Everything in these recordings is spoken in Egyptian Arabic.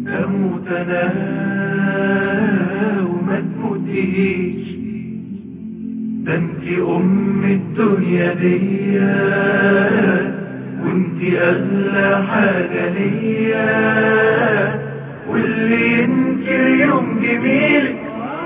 تموتنا وما تموتيش ده انت ام الدنيا دي وانت اغلى حاجة ليا واللي ينكر يوم جميلك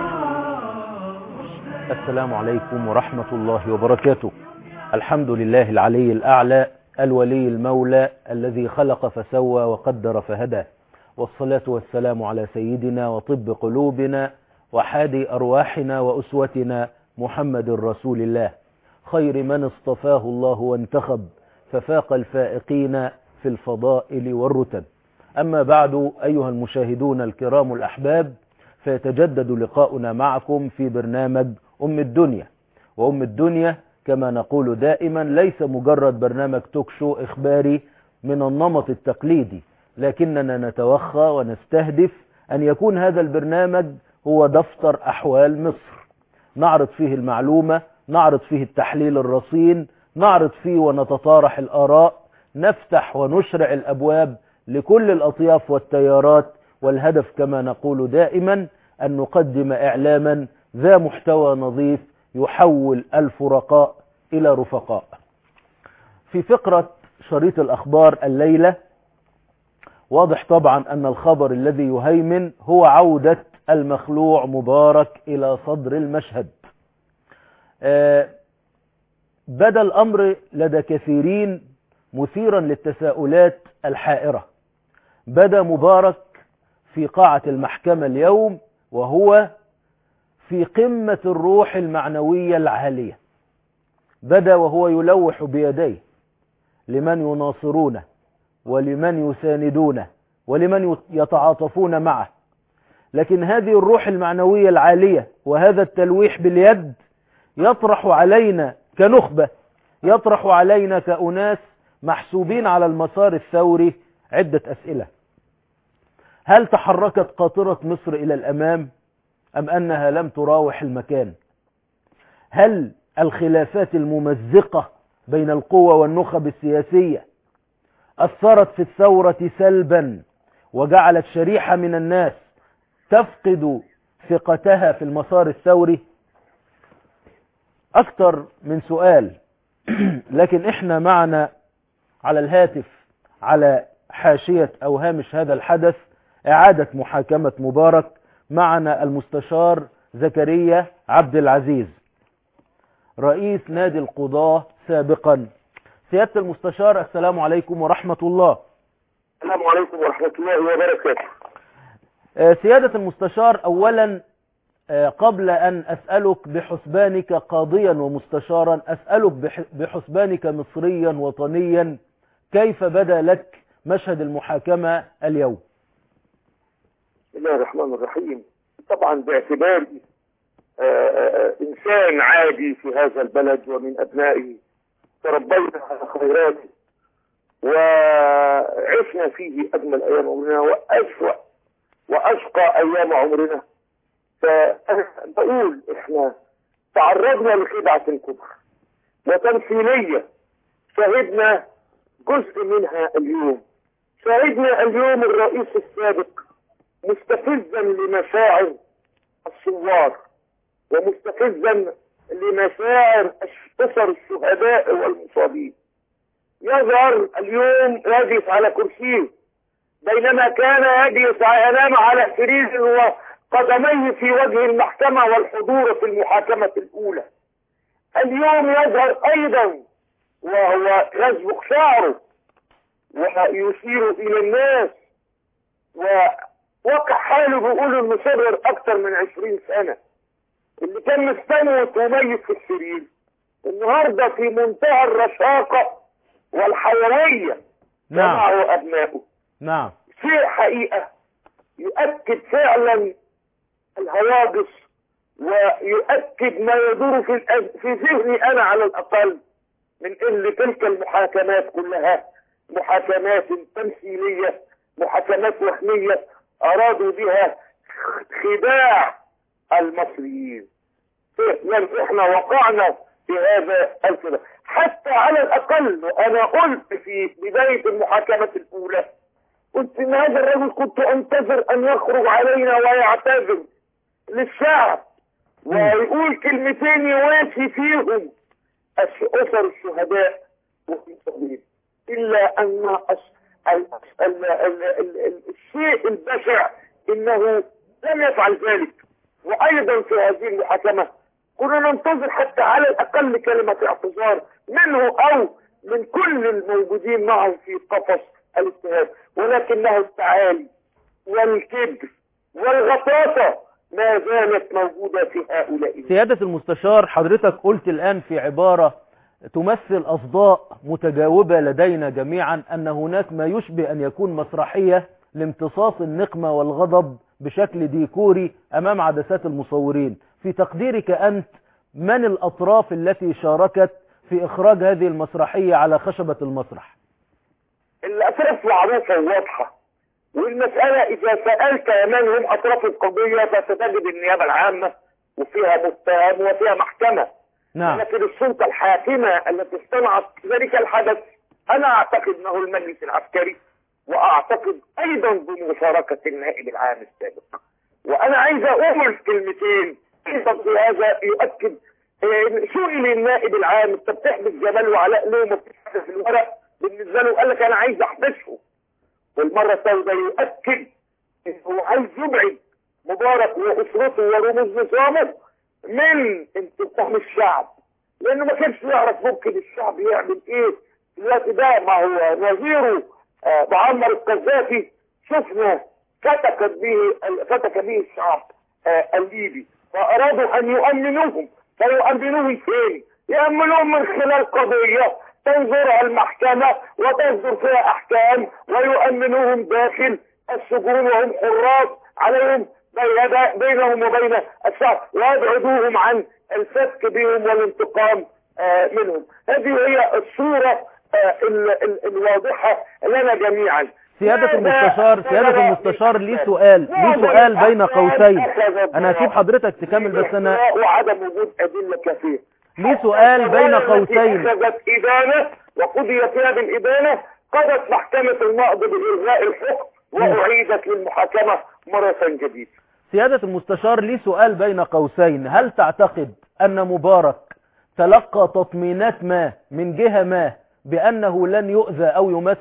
السلام عليكم ورحمة الله وبركاته الحمد لله العلي الأعلى الولي المولى الذي خلق فسوى وقدر فهدى والصلاة والسلام على سيدنا وطب قلوبنا وحادي أرواحنا وأسوتنا محمد رسول الله خير من اصطفاه الله وانتخب ففاق الفائقين في الفضائل والرتب أما بعد أيها المشاهدون الكرام الأحباب فيتجدد لقاؤنا معكم في برنامج أم الدنيا وأم الدنيا كما نقول دائما ليس مجرد برنامج توك شو إخباري من النمط التقليدي لكننا نتوخى ونستهدف أن يكون هذا البرنامج هو دفتر أحوال مصر نعرض فيه المعلومة نعرض فيه التحليل الرصين نعرض فيه ونتطارح الآراء نفتح ونشرع الأبواب لكل الأطياف والتيارات والهدف كما نقول دائما أن نقدم إعلاما ذا محتوى نظيف يحول الفرقاء إلى رفقاء في فقرة شريط الأخبار الليلة واضح طبعا أن الخبر الذي يهيمن هو عودة المخلوع مبارك إلى صدر المشهد بدا الأمر لدى كثيرين مثيرا للتساؤلات الحائرة بدا مبارك في قاعة المحكمة اليوم وهو في قمة الروح المعنوية العالية بدا وهو يلوح بيديه لمن يناصرونه ولمن يساندونه ولمن يتعاطفون معه لكن هذه الروح المعنوية العالية وهذا التلويح باليد يطرح علينا كنخبة يطرح علينا كأناس محسوبين على المسار الثوري عدة أسئلة هل تحركت قاطرة مصر إلى الأمام أم أنها لم تراوح المكان هل الخلافات الممزقة بين القوى والنخب السياسية أثرت في الثورة سلبا وجعلت شريحة من الناس تفقد ثقتها في المسار الثوري أكثر من سؤال لكن إحنا معنا على الهاتف على حاشية أو هامش هذا الحدث إعادة محاكمة مبارك معنا المستشار زكريا عبد العزيز رئيس نادي القضاة سابقا سيادة المستشار السلام عليكم ورحمة الله السلام عليكم ورحمة الله وبركاته سيادة المستشار أولا قبل أن أسألك بحسبانك قاضيا ومستشارا أسألك بحسبانك مصريا وطنيا كيف بدا لك مشهد المحاكمة اليوم بسم الله الرحمن الرحيم طبعا باعتباري إنسان عادي في هذا البلد ومن أبنائه تربينا على خيراته وعشنا فيه أجمل أيام عمرنا وأسوأ وأشقى أيام عمرنا فأنا بقول إحنا تعرضنا لخدعة كبرى وتمثيلية شهدنا جزء منها اليوم شهدنا اليوم الرئيس السابق مستفزا لمشاعر الثوار ومستفزا لمشاعر أسر الشهداء والمصابين يظهر اليوم يجلس على كرسيه بينما كان يجلس ينام على سرير وقدميه في وجه المحكمة والحضور في المحاكمة الأولى اليوم يظهر أيضا وهو يسبق شعره ويشير إلى الناس ووقع حاله بيقول انه صغر أكثر من عشرين سنة اللي كان مستموت وميت في السرير النهارده في منتهى الرشاقة والحيوية نعم. معه أبنائه نعم شيء حقيقة يؤكد فعلا الهواجس ويؤكد ما يدور في الأز... في ذهني أنا على الأقل من أن تلك المحاكمات كلها محاكمات تمثيلية محاكمات وهمية أرادوا بها خداع المصريين يعني احنا وقعنا في هذا الكلام حتى على الأقل وأنا قلت في بداية المحاكمة الأولى قلت ان هذا الرجل كنت انتظر ان يخرج علينا ويعتذر للشعب ويقول كلمتين يواسي فيهم أس- اسر الشهداء والمصابين الا ان أس- ال- ال- ال- ال- ال- الشيء البشع انه لم يفعل ذلك وايضا في هذه المحاكمه كنا ننتظر حتى على الاقل كلمه اعتذار منه او من كل الموجودين معه في قفص الاتهام ولكنه التعالي والكبر والغطاسه ما زالت موجوده في هؤلاء سيادة المستشار حضرتك قلت الآن في عبارة تمثل أصداء متجاوبة لدينا جميعا أن هناك ما يشبه أن يكون مسرحية لامتصاص النقمة والغضب بشكل ديكوري أمام عدسات المصورين في تقديرك أنت من الأطراف التي شاركت في إخراج هذه المسرحية على خشبة المسرح الاطراف معروفه وواضحه والمساله اذا سالت من هم اطراف القضيه فستجد النيابه العامه وفيها متهم وفيها محكمه نعم لكن السلطه الحاكمه التي اصطنعت ذلك الحدث انا اعتقد انه المجلس العسكري واعتقد ايضا بمشاركه النائب العام السابق وانا عايز اقول كلمتين ايضا في هذا يؤكد إن سئل النائب العام انت بتحبس جمال وعلاء ليه ما بتحبس الورق بالنسبه له قال لك انا عايز احبسه والمره الثالثه يؤكد انه عايز يبعد مبارك واسرته ورموز نظامه من انتقام الشعب لانه ما كانش يعرف ممكن الشعب يعمل ايه في الوقت ده ما هو نظيره آه، معمر القذافي شفنا فتكت به فتك به الشعب آه، الليبي فارادوا ان يؤمنوهم فيؤمنوهم فين؟ يؤمنوهم من خلال قضيه تنظرها المحكمه وتصدر فيها احكام ويؤمنوهم داخل السجون وهم حراس عليهم بين- بينهم وبين الشعب ويبعدوهم عن الفتك بهم والانتقام آه، منهم هذه هي الصورة آه، ال- ال- الواضحة لنا جميعا سيادة ماذا المستشار سيادة سبب المستشار لي الأحداث؟ سؤال لي معظم سؤال بين الأحداث قوسين أخذت أنا هسيب حضرتك تكمل بس أنا بالاحتواء وعدم وجود أدلة كثيرة لي سؤال بين التي قوسين أخذت إدانة وقضي فيها بالإدانة قضت محكمة النقض بإلغاء الحكم وأعيدت للمحاكمة مرة جديدة سيادة المستشار لي سؤال بين قوسين هل تعتقد أن مبارك تلقى تطمينات ما من جهة ما بأنه لن يؤذى أو يمس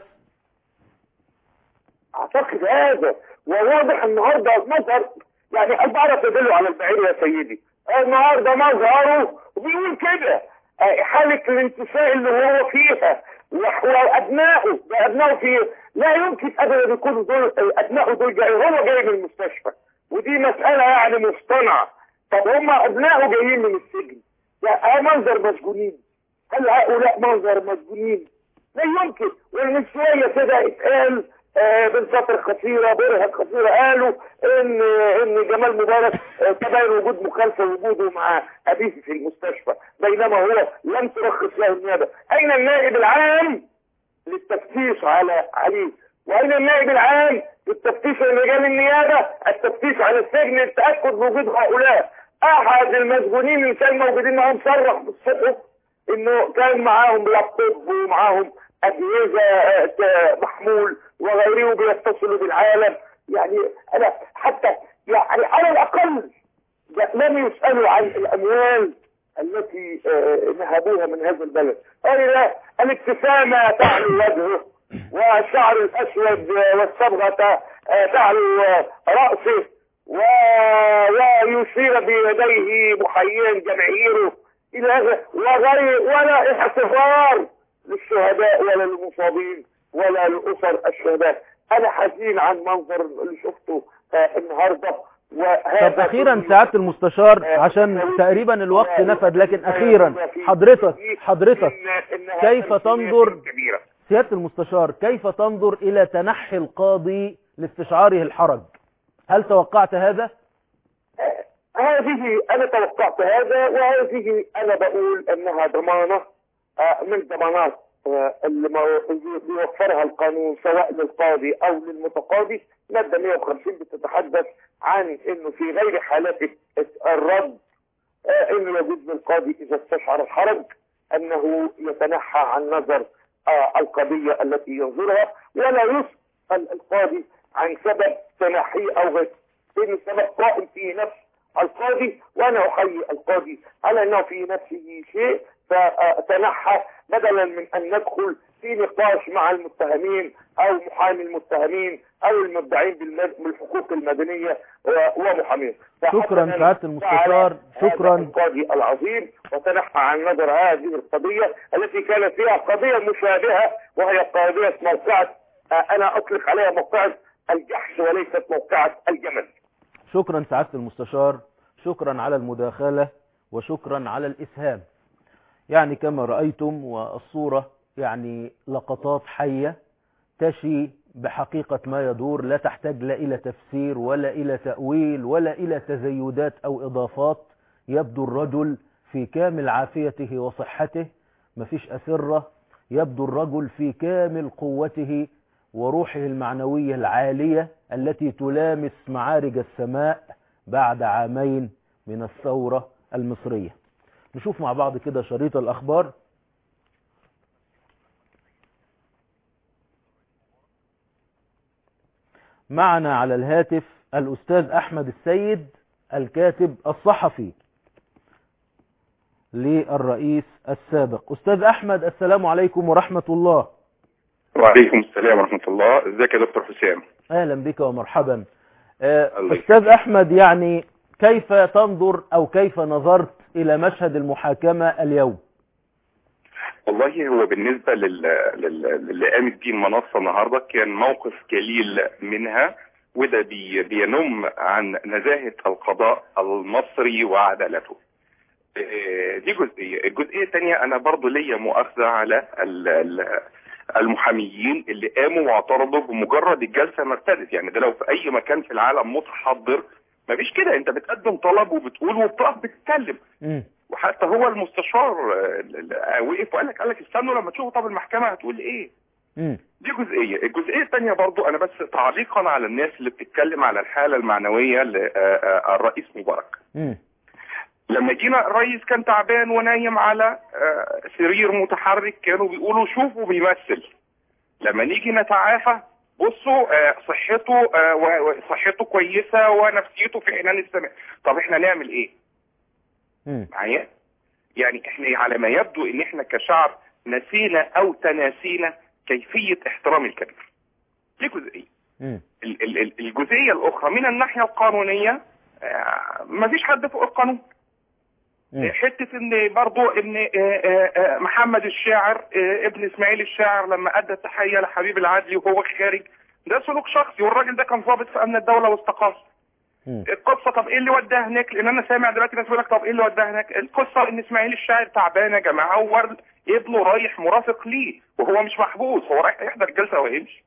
اعتقد هذا وواضح النهارده مظهر يعني البعرة تدل على البعير يا سيدي النهارده مظهره وبيقول كده آه، حالة الانتفاع اللي هو فيها وح- وابنائه ده ابنائه في لا يمكن ابدا يكونوا دول ابنائه دول جاي هو جاي من المستشفى ودي مسألة يعني مصطنعة طب هم ابنائه جايين من السجن ده منظر مسجونين هل هؤلاء منظر مسجونين لا يمكن ومن شويه كده اتقال آه، من فتره قصيره برهه قصيره قالوا ان ان جمال مبارك آه، تبين وجود مخالفه وجوده مع ابيه في المستشفى بينما هو لم ترخص له النيابه اين النائب العام للتفتيش على عليه واين النائب العام للتفتيش على رجال النيابه التفتيش على السجن للتاكد بوجود هؤلاء احد المسجونين اللي كان موجودين معاهم صرح بالصحف انه كان معاهم لابتوب ومعاهم اجهزه آه، محمول وغيره بيتصلوا بالعالم يعني انا حتى يعني على الاقل ده لم يسالوا عن الاموال التي آه، نهبوها من هذا البلد قال لا الابتسامه تعلو وجهه والشعر الاسود آه، والصبغه آه، تعلو آه، راسه و... ويشير بيديه محييا جماهيره الى آخره. وغير ولا اعتذار للشهداء ولا للمصابين ولا لاسر الشهداء انا حزين عن منظر اللي شفته آه، النهارده وهذا طب أخيرا سعادة المستشار عشان تقريبا الوقت نفد لكن أخيرا حضرتك حضرتك كيف تنظر كبيرة. سيادة المستشار كيف تنظر إلى تنحي القاضي لاستشعاره الحرج هل توقعت هذا؟ هذه انا توقعت هذا وهذه انا بقول انها ضمانه آه، من ضمانات آه، اللي ما- اللي بيوفرها القانون سواء للقاضي او للمتقاضي ماده 150 بتتحدث عن انه في غير حالات الرد آه، انه يجوز للقاضي اذا استشعر الحرج انه يتنحى عن نظر آه، القضيه التي ينظرها ولا يس ال- القاضي عن سبب تنحيه او غيره لان السبب قائم في نفس القاضي وانا احيي القاضي على انه في نفسه شيء فتنحى بدلا من ان ندخل في نقاش مع المتهمين او محامي المتهمين او المدعين بالمد- بالحقوق المدنيه و- ومحامين شكراً فحسناً سعادة المستشار. فعل شكراً. هذا القاضي العظيم وتنحى عن نظر هذه القضيه التي كانت فيها قضيه مشابهه وهي قضيه موقعه آه، انا اطلق عليها موقعه الجحش وليست موقعه الجمل شكرا سعادة المستشار شكرا على المداخلة وشكرا على الإسهام يعني كما رأيتم والصورة يعني لقطات حية تشي بحقيقة ما يدور لا تحتاج لا إلى تفسير ولا إلى تأويل ولا إلى تزيدات أو إضافات يبدو الرجل في كامل عافيته وصحته مفيش أسرة يبدو الرجل في كامل قوته وروحه المعنوية العالية التي تلامس معارج السماء بعد عامين من الثورة المصرية نشوف مع بعض كده شريط الأخبار معنا على الهاتف الأستاذ أحمد السيد الكاتب الصحفي للرئيس السابق أستاذ أحمد السلام عليكم ورحمة الله وعليكم السلام ورحمة الله ازيك يا دكتور حسام أهلا بك ومرحبا آه، الله أستاذ أحمد يعني كيف تنظر أو كيف نظرت إلى مشهد المحاكمة اليوم والله هو بالنسبة لل... لل... للي قامت بيه المنصة النهاردة كان موقف جليل منها وده بي... بينم عن نزاهة القضاء المصري وعدالته آه، دي جزئية الجزئية الثانية أنا برضو ليا مؤاخذة على ال... ال... المحاميين اللي قاموا واعترضوا بمجرد الجلسة ما ابتدت يعني ده لو في أي مكان في العالم متحضر مفيش كده انت بتقدم طلب وبتقول وبتقف بتتكلم مم. وحتى هو المستشار آه، ال- ال- وقف وقال لك قال لك استنوا لما تشوفوا طب المحكمه هتقول ايه مم. دي جزئيه الجزئيه الثانيه برضو انا بس تعليقا على الناس اللي بتتكلم على الحاله المعنويه للرئيس مبارك مم. لما جينا الرئيس كان تعبان ونايم على آه، سرير متحرك كانوا بيقولوا شوفوا بيمثل لما نيجي نتعافى بصوا آه، صحته آه، و- وصحته كويسه ونفسيته في عنان السماء طب احنا نعمل ايه مم. معايا يعني احنا على ما يبدو ان احنا كشعب نسينا او تناسينا كيفية احترام الكبير دي جزئية مم. ال- ال- ال- الجزئية الاخرى من الناحية القانونية آه، مفيش حد فوق القانون مم. حتة ان برضو ان آه، آه، آه، محمد الشاعر آه، ابن اسماعيل الشاعر لما ادى التحية لحبيب العدلي وهو خارج ده سلوك شخصي والراجل ده كان ضابط في امن الدولة واستقال مم. القصه طب ايه اللي وداه هناك لان انا سامع دلوقتي ناس بيقول لك طب ايه اللي وداه هناك القصه ان اسماعيل الشاعر تعبان يا جماعه وورد ابنه رايح مرافق ليه وهو مش محبوس هو رايح يحضر الجلسه ويمشي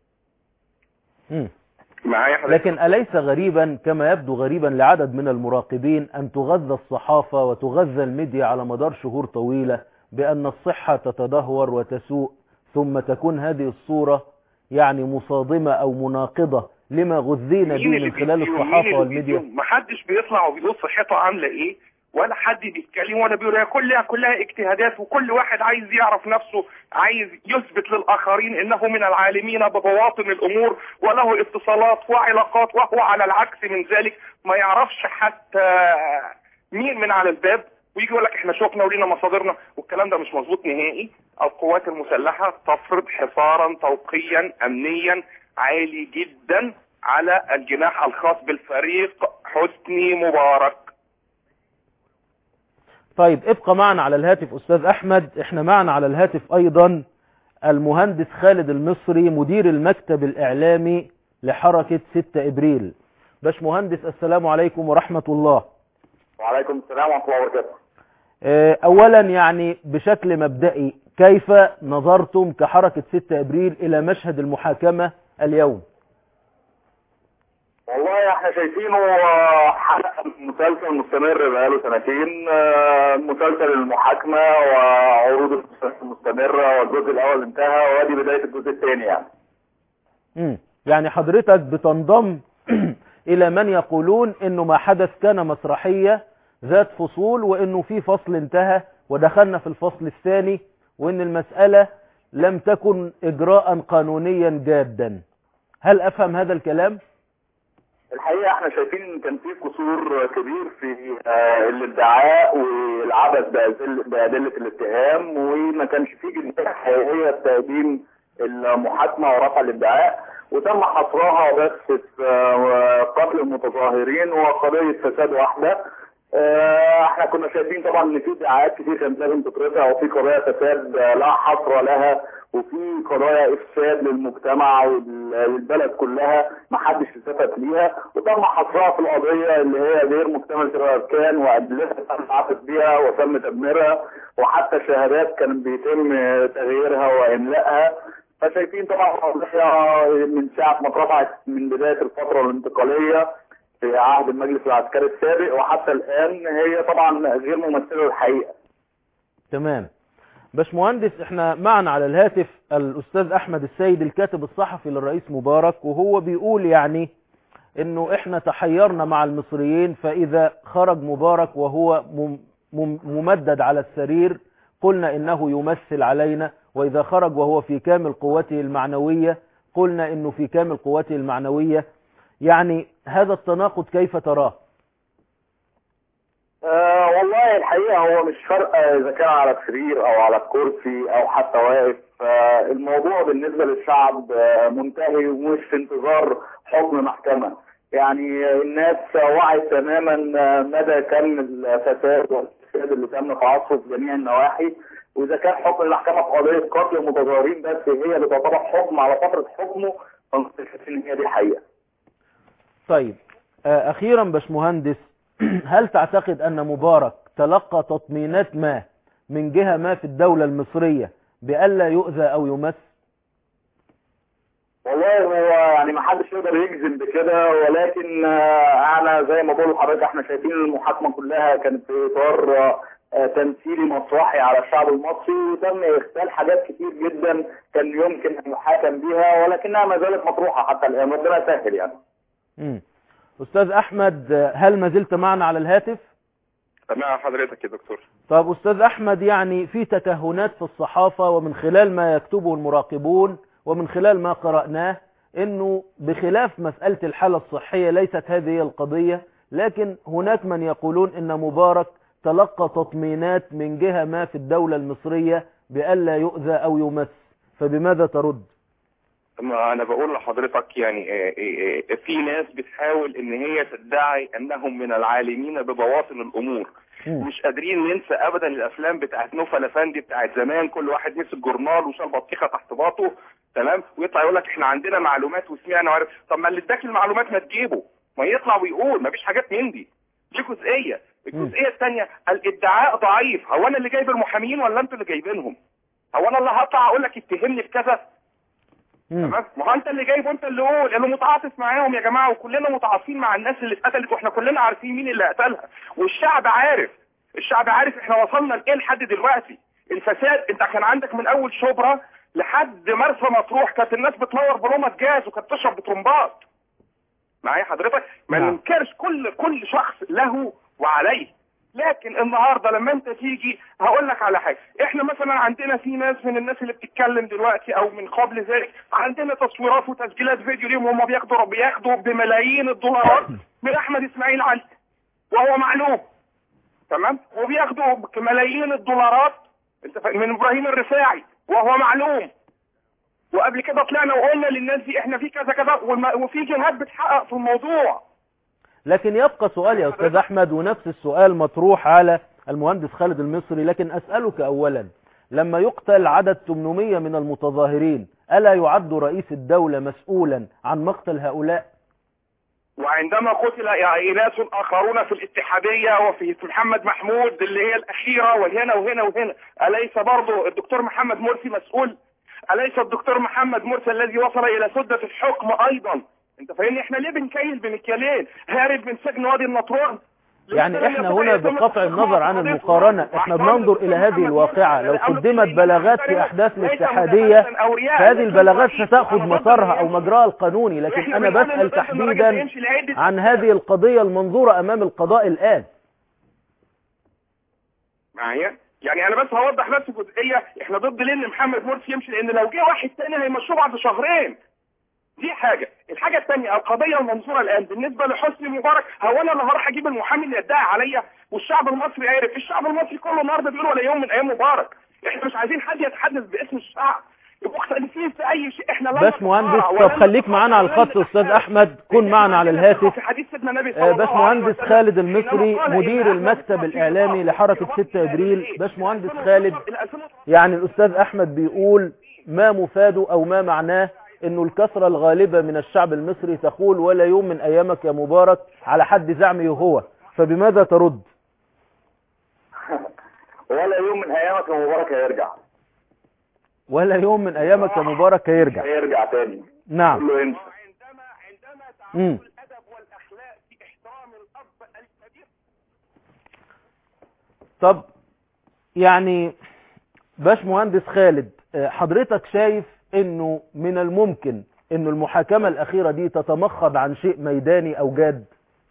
مم. معايا حضرتك لكن أليس غريبا كما يبدو غريبا لعدد من المراقبين أن تغذى الصحافة وتغذى الميديا على مدار شهور طويلة بأن الصحة تتدهور وتسوء ثم تكون هذه الصورة يعني مصادمة أو مناقضة لما غذينا به مين اللي من خلال بيديهم؟ مين الصحافة اللي والميديا بيديهم؟ محدش بيطلع وبيقول صحته عامله ايه ولا حد بيتكلم ولا بيقول هي كلها كلها اجتهادات وكل واحد عايز يعرف نفسه عايز يثبت للاخرين انه من العالمين ببواطن الامور وله اتصالات وعلاقات وهو على العكس من ذلك ما يعرفش حتى مين من على الباب ويجي يقول لك احنا شفنا ولينا مصادرنا والكلام ده مش مظبوط نهائي القوات المسلحه تفرض حصارا توقيا امنيا عالي جدا على الجناح الخاص بالفريق حسني مبارك طيب ابقى معنا على الهاتف أستاذ أحمد احنا معنا على الهاتف أيضا المهندس خالد المصري مدير المكتب الإعلامي لحركة 6 إبريل باش مهندس السلام عليكم ورحمة الله وعليكم السلام ورحمه الله وبركاته آه، أولا يعني بشكل مبدئي كيف نظرتم كحركة 6 إبريل إلى مشهد المحاكمة اليوم والله احنا شايفينه آه، حلقه من مسلسل مستمر بقاله سنتين آه، مسلسل المحاكمه وعروض المسلسل مستمره والجزء الاول انتهى وادي بدايه الجزء الثاني يعني مم. يعني حضرتك بتنضم إلى من يقولون إنه ما حدث كان مسرحية ذات فصول وإنه في فصل انتهى ودخلنا في الفصل الثاني وإن المسألة لم تكن إجراء قانونيا جادا هل افهم هذا الكلام الحقيقة احنا شايفين ان كان في قصور كبير في آه، الادعاء والعبث بأدل- بأدلة الاتهام وما كانش في جدية حقيقية في تقديم المحاكمة ورفع الادعاء وتم حصرها بس في آه، قتل المتظاهرين وقضية فساد واحدة آه، احنا كنا شايفين طبعا ان في ادعاءات كتير كانت لازم تترفع وفي قضايا فساد آه، لا حصر لها وفي قضايا افساد للمجتمع وال- والبلد كلها ما حدش التفت ليها وتم حصرها في القضيه اللي هي غير مكتمله الاركان وادلتها تم العبث بها وتم تدميرها وحتى شهادات كان بيتم تغييرها واملائها فشايفين طبعا القضيه من ساعه ما اترفعت من بدايه الفتره الانتقاليه في عهد المجلس العسكري السابق وحتى الان هي طبعا غير ممثله للحقيقه تمام باشمهندس احنا معنا على الهاتف الاستاذ احمد السيد الكاتب الصحفي للرئيس مبارك وهو بيقول يعني انه احنا تحيرنا مع المصريين فاذا خرج مبارك وهو مم- مم- ممدد على السرير قلنا انه يمثل علينا واذا خرج وهو في كامل قوته المعنوية قلنا انه في كامل قوته المعنوية يعني هذا التناقض كيف تراه آه والله الحقيقة هو مش فارقة إذا كان على السرير أو على الكرسي أو حتى واقف آه الموضوع بالنسبة للشعب آه منتهي ومش في انتظار حكم محكمة يعني آه، الناس وعت تماما آه، مدى كم الفساد والفساد اللي تم في عصره في جميع النواحي وإذا كان حكم المحكمة في قضية قتل المتظاهرين بس هي اللي تعتبر حكم على فترة حكمه فأنا شايف إن هي دي حقيقة طيب آه، أخيرا باشمهندس هل تعتقد أن مبارك تلقى تطمينات ما من جهة ما في الدولة المصرية بألا يؤذى أو يمس والله هو يعني ما حدش يقدر يجزم بكده ولكن آه، انا زي ما بقول لحضرتك احنا شايفين المحاكمه كلها كانت في اطار آه، آه، تمثيلي مسرحي على الشعب المصري وتم اغفال حاجات كتير جدا كان يمكن ان يحاكم بيها ولكنها ما زالت مطروحه حتى الان ربنا يسهل يعني مم. أستاذ أحمد آه، هل ما زلت معنا على الهاتف مع حضرتك يا دكتور طب أستاذ أحمد يعني في تكهنات في الصحافة ومن خلال ما يكتبه المراقبون ومن خلال ما قرأناه أنه بخلاف مسألة الحالة الصحية ليست هذه هي القضية لكن هناك من يقولون أن مبارك تلقى تطمينات من جهة ما في الدولة المصرية بألا يؤذى أو يمس فبماذا ترد؟ ما انا بقول لحضرتك يعني آه، آه، آه، في ناس بتحاول ان هي تدعي انهم من العالمين ببواطن الامور مم. مش قادرين ننسى ابدا الافلام بتاعت نوفل افندي بتاعت زمان كل واحد مسك جورنال وشال بطيخه تحت باطه تمام ويطلع يقول لك احنا عندنا معلومات وسمعنا وعرف طب ما اللي اداك المعلومات ما تجيبه ما يطلع ويقول ما فيش حاجات من دي دي جزئيه الجزئيه الثانيه الادعاء ضعيف هو انا اللي جايب المحامين ولا انتوا اللي جايبينهم هو انا اللي هطلع اقول لك اتهمني بكذا مم. تمام ما هو انت اللي جايب وانت اللي قول لانه متعاطف معاهم يا جماعه وكلنا متعاطفين مع الناس اللي اتقتلت واحنا كلنا عارفين مين اللي قتلها والشعب عارف الشعب عارف احنا وصلنا لايه لحد دلوقتي الفساد انت كان عندك من اول شبرا لحد مرسى مطروح كانت الناس بتنور بلومه جاز وكانت تشرب بترمبات معايا حضرتك ما نعم. ننكرش كل كل شخص له وعليه لكن النهارده لما انت تيجي هقول لك على حاجه احنا مثلا عندنا في ناس من الناس اللي بتتكلم دلوقتي او من قبل ذلك عندنا تصويرات وتسجيلات فيديو ليهم هم بياخدوا بياخدوا بملايين الدولارات من احمد اسماعيل علي وهو معلوم تمام وبياخدوا بملايين الدولارات انت فاهم؟ من ابراهيم الرفاعي وهو معلوم وقبل كده طلعنا وقلنا للناس دي احنا في كذا كذا والم- وفي جهات بتحقق في الموضوع لكن يبقى سؤال يا أستاذ أحمد ونفس السؤال مطروح على المهندس خالد المصري لكن أسألك أولا لما يقتل عدد 800 من المتظاهرين ألا يعد رئيس الدولة مسؤولا عن مقتل هؤلاء وعندما قتل يعني ناس اخرون في الاتحاديه وفي في محمد محمود اللي هي الاخيره وهنا وهنا وهنا اليس برضه الدكتور محمد مرسي مسؤول اليس الدكتور محمد مرسي الذي وصل الى سده الحكم ايضا انت فاهمني احنا ليه بنكيل بمكيالين هارب من سجن وادي النطرون يعني احنا هنا بقطع النظر عن المقارنة احنا بننظر الى هذه الواقعة لو قدمت بلاغات في احداث الاتحادية فهذه البلاغات ستأخذ مسارها او مجراها القانوني لكن انا بسأل تحديدا عن هذه القضية المنظورة امام القضاء الان معايا يعني انا بس هوضح بس جزئيه احنا ضد ليه ان محمد مرسي يمشي لان لو جه واحد تاني هيمشوه بعد شهرين دي حاجه الحاجه الثانيه القضيه المنصوره الان بالنسبه لحسني مبارك هو انا اللي هروح اجيب المحامي اللي يدعي عليا والشعب المصري عارف الشعب المصري كله النهارده بيقول ولا يوم من ايام مبارك احنا مش عايزين حد يتحدث باسم الشعب يبقوا مختلفين في اي شيء احنا لا باش مهندس طب خليك معانا على الخط استاذ احمد كن معنا على الهاتف في حديث سيدنا النبي صلى آه، الله باش عليه مهندس وسلم خالد المصري حينما قال مدير إن المكتب أهل الإعلامي في لحركة وقت 6 إبريل إيه؟ باش مهندس الألفين خالد الألفين يعني الأستاذ أحمد بيقول ما مفاده أو ما معناه أنه الكثرة الغالبة من الشعب المصري تقول ولا يوم من أيامك يا مبارك على حد زعمه هو فبماذا ترد ولا يوم من ايامك يا مبارك هيرجع ولا يوم من أيامك يا مبارك هيرجع هيرجع تاني نعم كله ينسى عندما عندما مم. تعود الادب والاخلاق في احترام الاب الكبير طب يعني باش مهندس خالد آه، حضرتك شايف انه من الممكن انه المحاكمة الاخيرة دي تتمخض عن شيء ميداني او جاد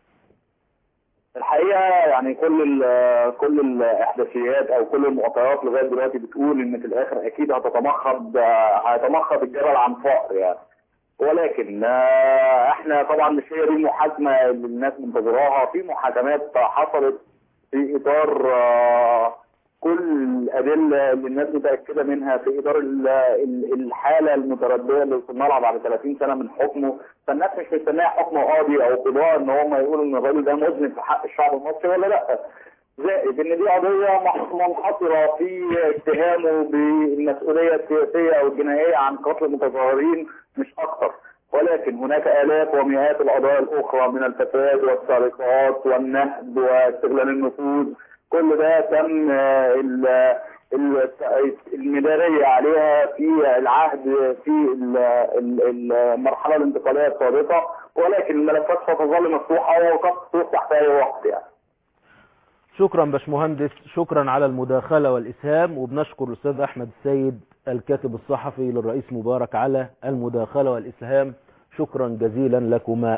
الحقيقه يعني كل ال كل الاحداثيات او كل المعطيات لغايه دلوقتي بتقول ان في الاخر اكيد هتتمخض هيتمخض الجبل عن فقر يعني ولكن آه، احنا طبعا مش هي دي المحاكمه اللي الناس منتظراها في محاكمات حصلت في اطار آه، كل الادله اللي الناس متاكده منها في اطار ال- ال- الحاله المترديه اللي وصلنا لها بعد 30 سنه من حكمه فالناس مش مستنيه حكم قاضي او قضاء ان هم يقولوا ان الراجل ده مذنب في حق الشعب المصري ولا لا زائد ان دي قضيه مح- منحصره في اتهامه بالمسؤوليه السياسيه او الجنائيه عن قتل المتظاهرين مش اكثر ولكن هناك الاف ومئات القضايا الاخرى من الفساد والسرقات والنهب واستغلال النفوذ كل ده تم آه، ال- ال- المدارية عليها في العهد في ال- ال- المرحلة الانتقالية السابقة ولكن الملفات ستظل مفتوحة وقد تفتح تحت أي وقت يعني شكرا باشمهندس شكرا على المداخلة والإسهام وبنشكر الأستاذ أحمد السيد الكاتب الصحفي للرئيس مبارك على المداخلة والإسهام شكرا جزيلا لكما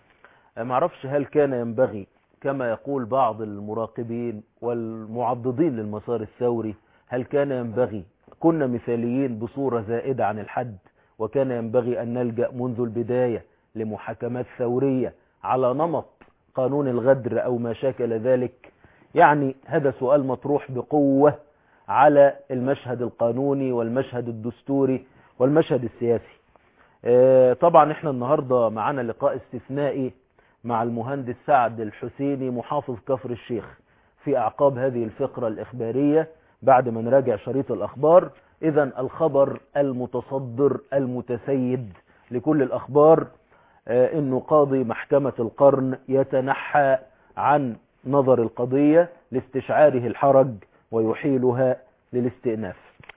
معرفش هل كان ينبغي كما يقول بعض المراقبين والمعضدين للمسار الثوري هل كان ينبغي كنا مثاليين بصورة زائدة عن الحد وكان ينبغي أن نلجأ منذ البداية لمحاكمات ثورية على نمط قانون الغدر أو ما شاكل ذلك يعني هذا سؤال مطروح بقوة على المشهد القانوني والمشهد الدستوري والمشهد السياسي آه، طبعا احنا النهاردة معنا لقاء استثنائي مع المهندس سعد الحسيني محافظ كفر الشيخ في أعقاب هذه الفقرة الإخبارية بعد ما نراجع شريط الأخبار إذا الخبر المتصدر المتسيد لكل الأخبار آه، إنه قاضي محكمة القرن يتنحى عن نظر القضية لاستشعاره الحرج ويحيلها للاستئناف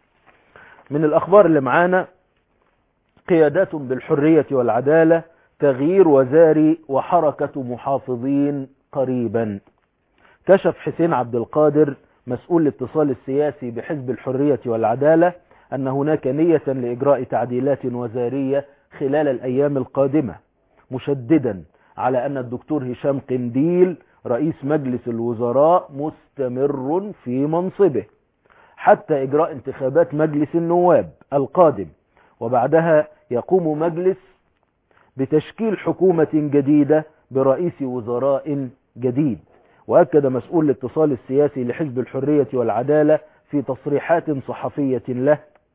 من الأخبار اللي معانا قيادات بالحرية والعدالة تغيير وزاري وحركة محافظين قريبا كشف حسين عبد القادر مسؤول الاتصال السياسي بحزب الحرية والعدالة أن هناك نية لإجراء تعديلات وزارية خلال الأيام القادمة مشددا على أن الدكتور هشام قنديل رئيس مجلس الوزراء مستمر في منصبه حتى إجراء انتخابات مجلس النواب القادم وبعدها يقوم مجلس بتشكيل حكومة جديدة برئيس وزراء جديد وأكد مسؤول الاتصال السياسي لحزب الحرية والعدالة في تصريحات صحفية له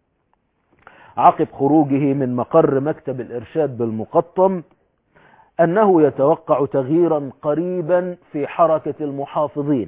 عقب خروجه من مقر مكتب الإرشاد بالمقطم أنه يتوقع تغييرا قريبا في حركة المحافظين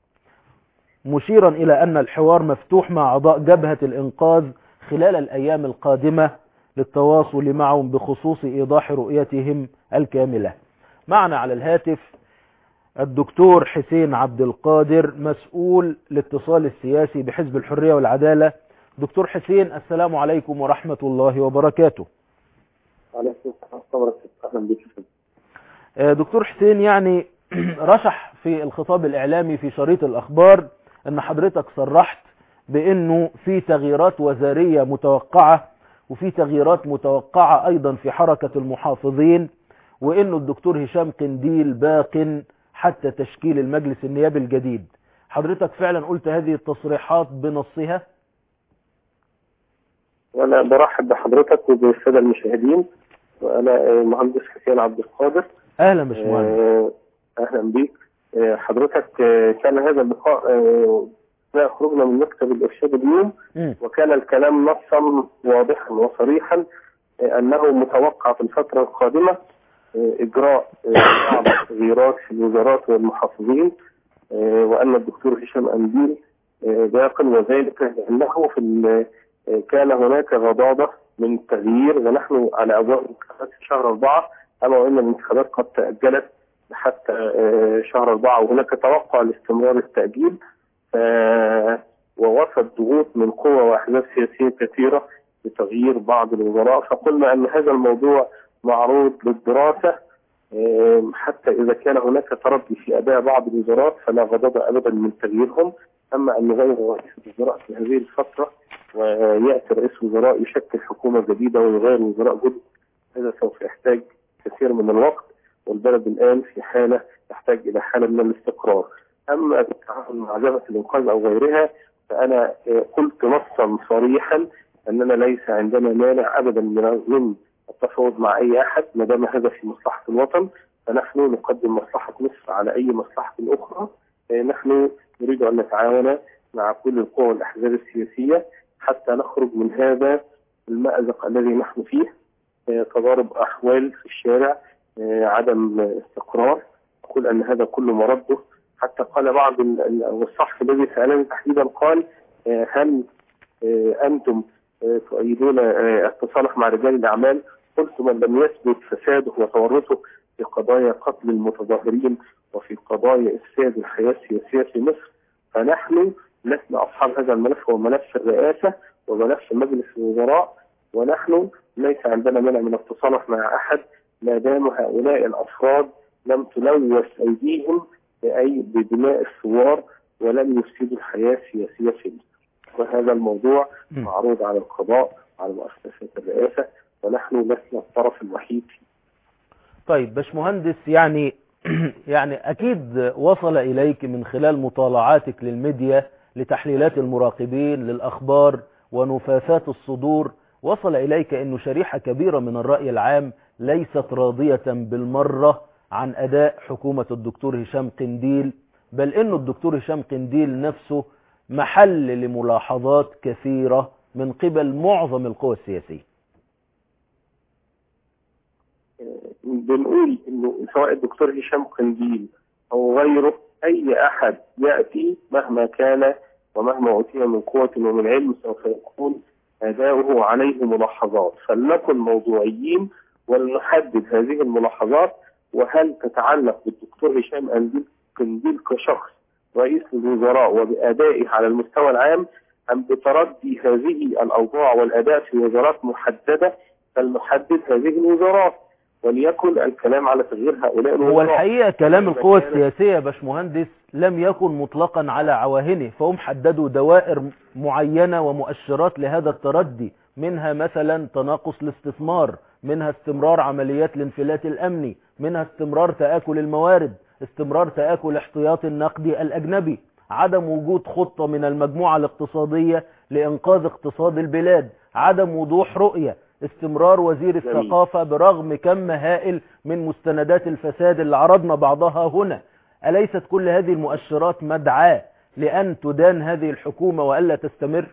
مشيرا إلى أن الحوار مفتوح مع أعضاء جبهة الإنقاذ خلال الأيام القادمة للتواصل معهم بخصوص إيضاح رؤيتهم الكاملة معنا على الهاتف الدكتور حسين عبد القادر مسؤول الاتصال السياسي بحزب الحرية والعدالة دكتور حسين السلام عليكم ورحمة الله وبركاته عليكم السلام وبركاته أهلا بك آه، دكتور حسين يعني رشح في الخطاب الإعلامي في شريط الأخبار أن حضرتك صرحت بأنه في تغييرات وزارية متوقعة وفي تغييرات متوقعة أيضا في حركة المحافظين وأنه الدكتور هشام قنديل باق حتى تشكيل المجلس النيابي الجديد حضرتك فعلا قلت هذه التصريحات بنصها وانا برحب بحضرتك وبالساده المشاهدين وأنا آه، مهندس حسين عبد القادر اهلا باشمهندس آه، أهلا بيك آه، حضرتك آه، كان هذا اللقاء آه، أثناء خروجنا من مكتب الإرشاد اليوم مم. وكان الكلام نصا واضحا وصريحا آه، أنه متوقع في الفترة القادمة آه، إجراء آه، بعض التغييرات في الوزارات والمحافظين آه، وأن الدكتور هشام أنديل آه، باق وذلك لأنه في ال- آه، كان هناك غضاضة من التغيير ونحن على أبواب الانتخابات في شهر أربعة أما وإن الانتخابات قد تأجلت حتى آه، شهر أربعة وهناك توقع لاستمرار التأجيل آه، ووصل ضغوط من قوى وأحزاب سياسية كثيرة لتغيير بعض الوزراء فقلنا أن هذا الموضوع معروض للدراسة آه، حتى إذا كان هناك تردي في أداء بعض الوزراء فلا غضب أبدا من تغييرهم أما أن نغير رئيس الوزراء في هذه الفترة ويأتي رئيس وزراء يشكل حكومة جديدة ويغير وزراء جدد هذا سوف يحتاج كثير من الوقت والبلد الآن في حالة تحتاج إلى حالة من الاستقرار أما التعامل مع جبهة الإنقاذ أو غيرها فأنا آه، قلت نصا صريحا أننا ليس عندنا مانع أبدا من من التفاوض مع أي أحد ما دام هذا في مصلحة الوطن فنحن نقدم مصلحة مصر على أي مصلحة أخرى آه، نحن نريد أن نتعاون مع كل القوى والأحزاب السياسية حتى نخرج من هذا المأزق الذي نحن فيه آه، تضارب أحوال في الشارع آه، عدم آه، استقرار أقول أن هذا كله مرده حتى قال بعض ال- ال- والصحفي الذي سألني تحديدا قال آه، هل آه، أنتم آه، تؤيدون آه، التصالح مع رجال الأعمال قلت من لم يثبت فساده وتورطه في قضايا قتل المتظاهرين وفي قضايا إفساد الحياة السياسية في مصر فنحن لسنا أصحاب هذا الملف هو ملف الرئاسة وملف مجلس الوزراء ونحن ليس عندنا مانع من التصالح مع أحد ما دام هؤلاء الأفراد لم تلوث أيديهم بأي بدماء الثوار ولم يفسدوا الحياة السياسية في مصر وهذا الموضوع مم. معروض على القضاء على مؤسسات الرئاسة ونحن لسنا الطرف الوحيد فيه طيب باشمهندس يعني يعني اكيد وصل اليك من خلال مطالعاتك للميديا لتحليلات المراقبين للاخبار ونفاثات الصدور وصل اليك انه شريحة كبيرة من الرأي العام ليست راضية بالمرة عن اداء حكومة الدكتور هشام قنديل بل انه الدكتور هشام قنديل نفسه محل لملاحظات كثيرة من قبل معظم القوى السياسية بنقول انه سواء الدكتور هشام قنديل او غيره اي احد ياتي مهما كان ومهما اوتي من قوه ومن علم سوف يكون اداؤه عليه ملاحظات فلنكن موضوعيين ولنحدد هذه الملاحظات وهل تتعلق بالدكتور هشام قنديل قنديل كشخص رئيس الوزراء وبادائه على المستوى العام ام بتردي هذه الاوضاع والاداء في وزارات محدده فلنحدد هذه الوزارات وليكن الكلام على تغيير هؤلاء هو الوزراء الحقيقة كلام مهما القوى كان- السياسية يا باشمهندس لم يكن مطلقا على عواهنه فهم حددوا دوائر معينة ومؤشرات لهذا التردي منها مثلا تناقص الاستثمار منها استمرار عمليات الانفلات الأمني منها استمرار تآكل الموارد استمرار تآكل احتياطي النقدي الأجنبي عدم وجود خطة من المجموعة الاقتصادية لإنقاذ اقتصاد البلاد عدم وضوح رؤية استمرار وزير جميل. الثقافة برغم كم هائل من مستندات الفساد اللي عرضنا بعضها هنا أليست كل هذه المؤشرات مدعاة لأن تدان هذه الحكومة وألا تستمر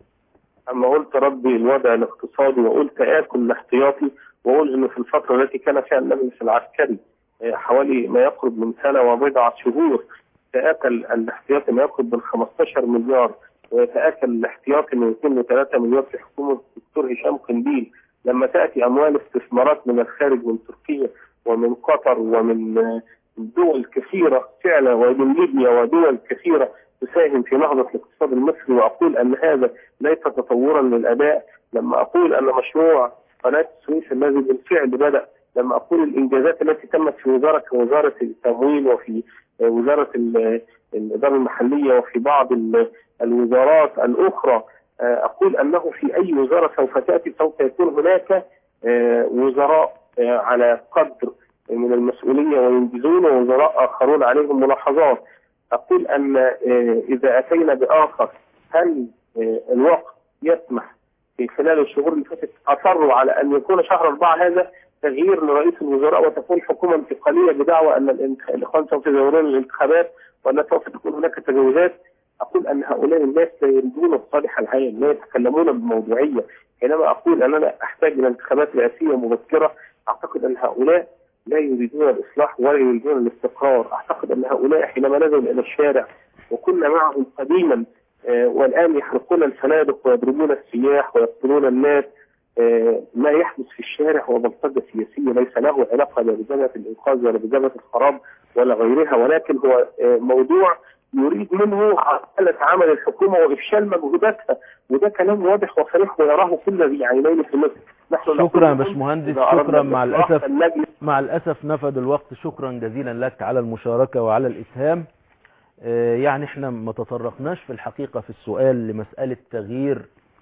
اما قلت ربي الوضع الاقتصادي وقلت اكل الاحتياطي واقول انه في الفتره التي كان فيها المجلس العسكري آه، حوالي ما يقرب من سنه وبضعه شهور تاكل الاحتياطي ما يقرب من 15 مليار ويتاكل الاحتياطي من 2 ل 3 مليار في حكومه الدكتور هشام قنديل لما تاتي اموال استثمارات من الخارج من تركيا ومن قطر ومن آه، دول كثيره فعلا ومن ليبيا ودول كثيره تساهم في نهضه الاقتصاد المصري واقول ان هذا ليس تطورا للاداء لما اقول ان مشروع قناه السويس الذي بالفعل بدا لما اقول الانجازات التي تمت في وزاره وزاره التموين وفي وزاره ال- الاداره المحليه وفي بعض ال- الوزارات الاخرى آه، اقول انه في اي وزاره سوف تاتي سوف يكون هناك آه، وزراء آه، على قدر من المسؤوليه وينجزون ووزراء اخرون عليهم ملاحظات اقول ان آه، اذا اتينا باخر هل آه، الوقت يسمح في خلال الشهور اللي فاتت اصروا على ان يكون شهر اربعه هذا تغيير لرئيس الوزراء وتكون حكومه انتقاليه بدعوى ان الانتخ- الاخوان سوف يزورون الانتخابات وان سوف تكون هناك تجاوزات اقول ان هؤلاء الناس لا يريدون الصالح العام لا يتكلمون بموضوعيه حينما اقول اننا احتاج الى انتخابات رئاسيه مبكره اعتقد ان هؤلاء لا يريدون الاصلاح ولا يريدون الاستقرار اعتقد ان هؤلاء حينما نزلوا الى الشارع وكنا معهم قديما آه، والان يحرقون الفنادق ويضربون السياح ويقتلون الناس آه، ما يحدث في الشارع هو بلطجه سياسيه ليس له علاقه لا بجبهه الانقاذ ولا بجبهه الخراب ولا غيرها ولكن هو آه، موضوع يريد منه عقلة عمل الحكومه وافشال مجهوداتها وده كلام واضح وصريح ويراه كل ذي عينين في مصر نحن نقول شكرا يا لكم باشمهندس إذا أردنا شكرا مع الإصلاح الأسف فلنجلس مع الأسف نفد الوقت شكرا جزيلا لك على المشاركة وعلى الإسهام آه، يعني احنا ما تطرقناش في الحقيقة في السؤال لمسألة تغيير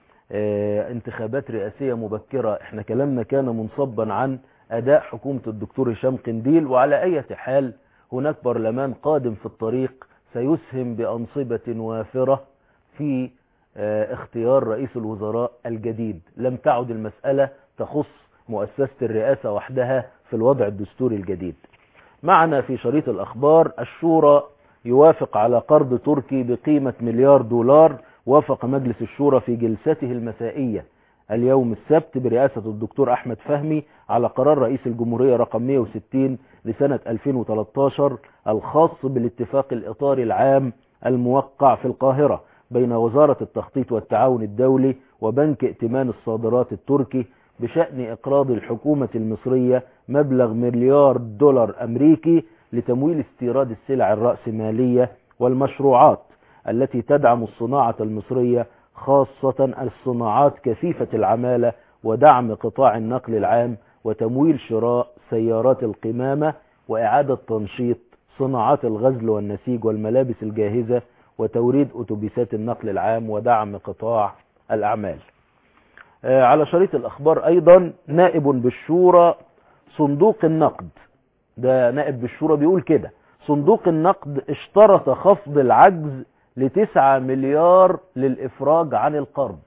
آه، انتخابات رئاسية مبكرة احنا كلامنا كان منصبا عن أداء حكومة الدكتور هشام قنديل وعلى أي حال هناك برلمان قادم في الطريق سيسهم بأنصبة وافرة في آه، اختيار رئيس الوزراء الجديد لم تعد المسألة تخص مؤسسة الرئاسة وحدها في الوضع الدستوري الجديد معنا في شريط الأخبار الشورى يوافق على قرض تركي بقيمة مليار دولار وافق مجلس الشورى في جلسته المسائية اليوم السبت برئاسة الدكتور أحمد فهمي على قرار رئيس الجمهورية رقم 160 لسنة 2013 الخاص بالاتفاق الإطاري العام الموقع في القاهرة بين وزارة التخطيط والتعاون الدولي وبنك ائتمان الصادرات التركي بشأن إقراض الحكومة المصرية مبلغ مليار دولار أمريكي لتمويل استيراد السلع الرأسمالية والمشروعات التي تدعم الصناعة المصرية خاصة الصناعات كثيفة العمالة ودعم قطاع النقل العام وتمويل شراء سيارات القمامة وإعادة تنشيط صناعات الغزل والنسيج والملابس الجاهزة وتوريد أتوبيسات النقل العام ودعم قطاع الأعمال آه، على شريط الأخبار أيضا نائب بالشورى صندوق النقد ده نائب بالشورى بيقول كده صندوق النقد اشترط خفض العجز لتسعة مليار للإفراج عن القرض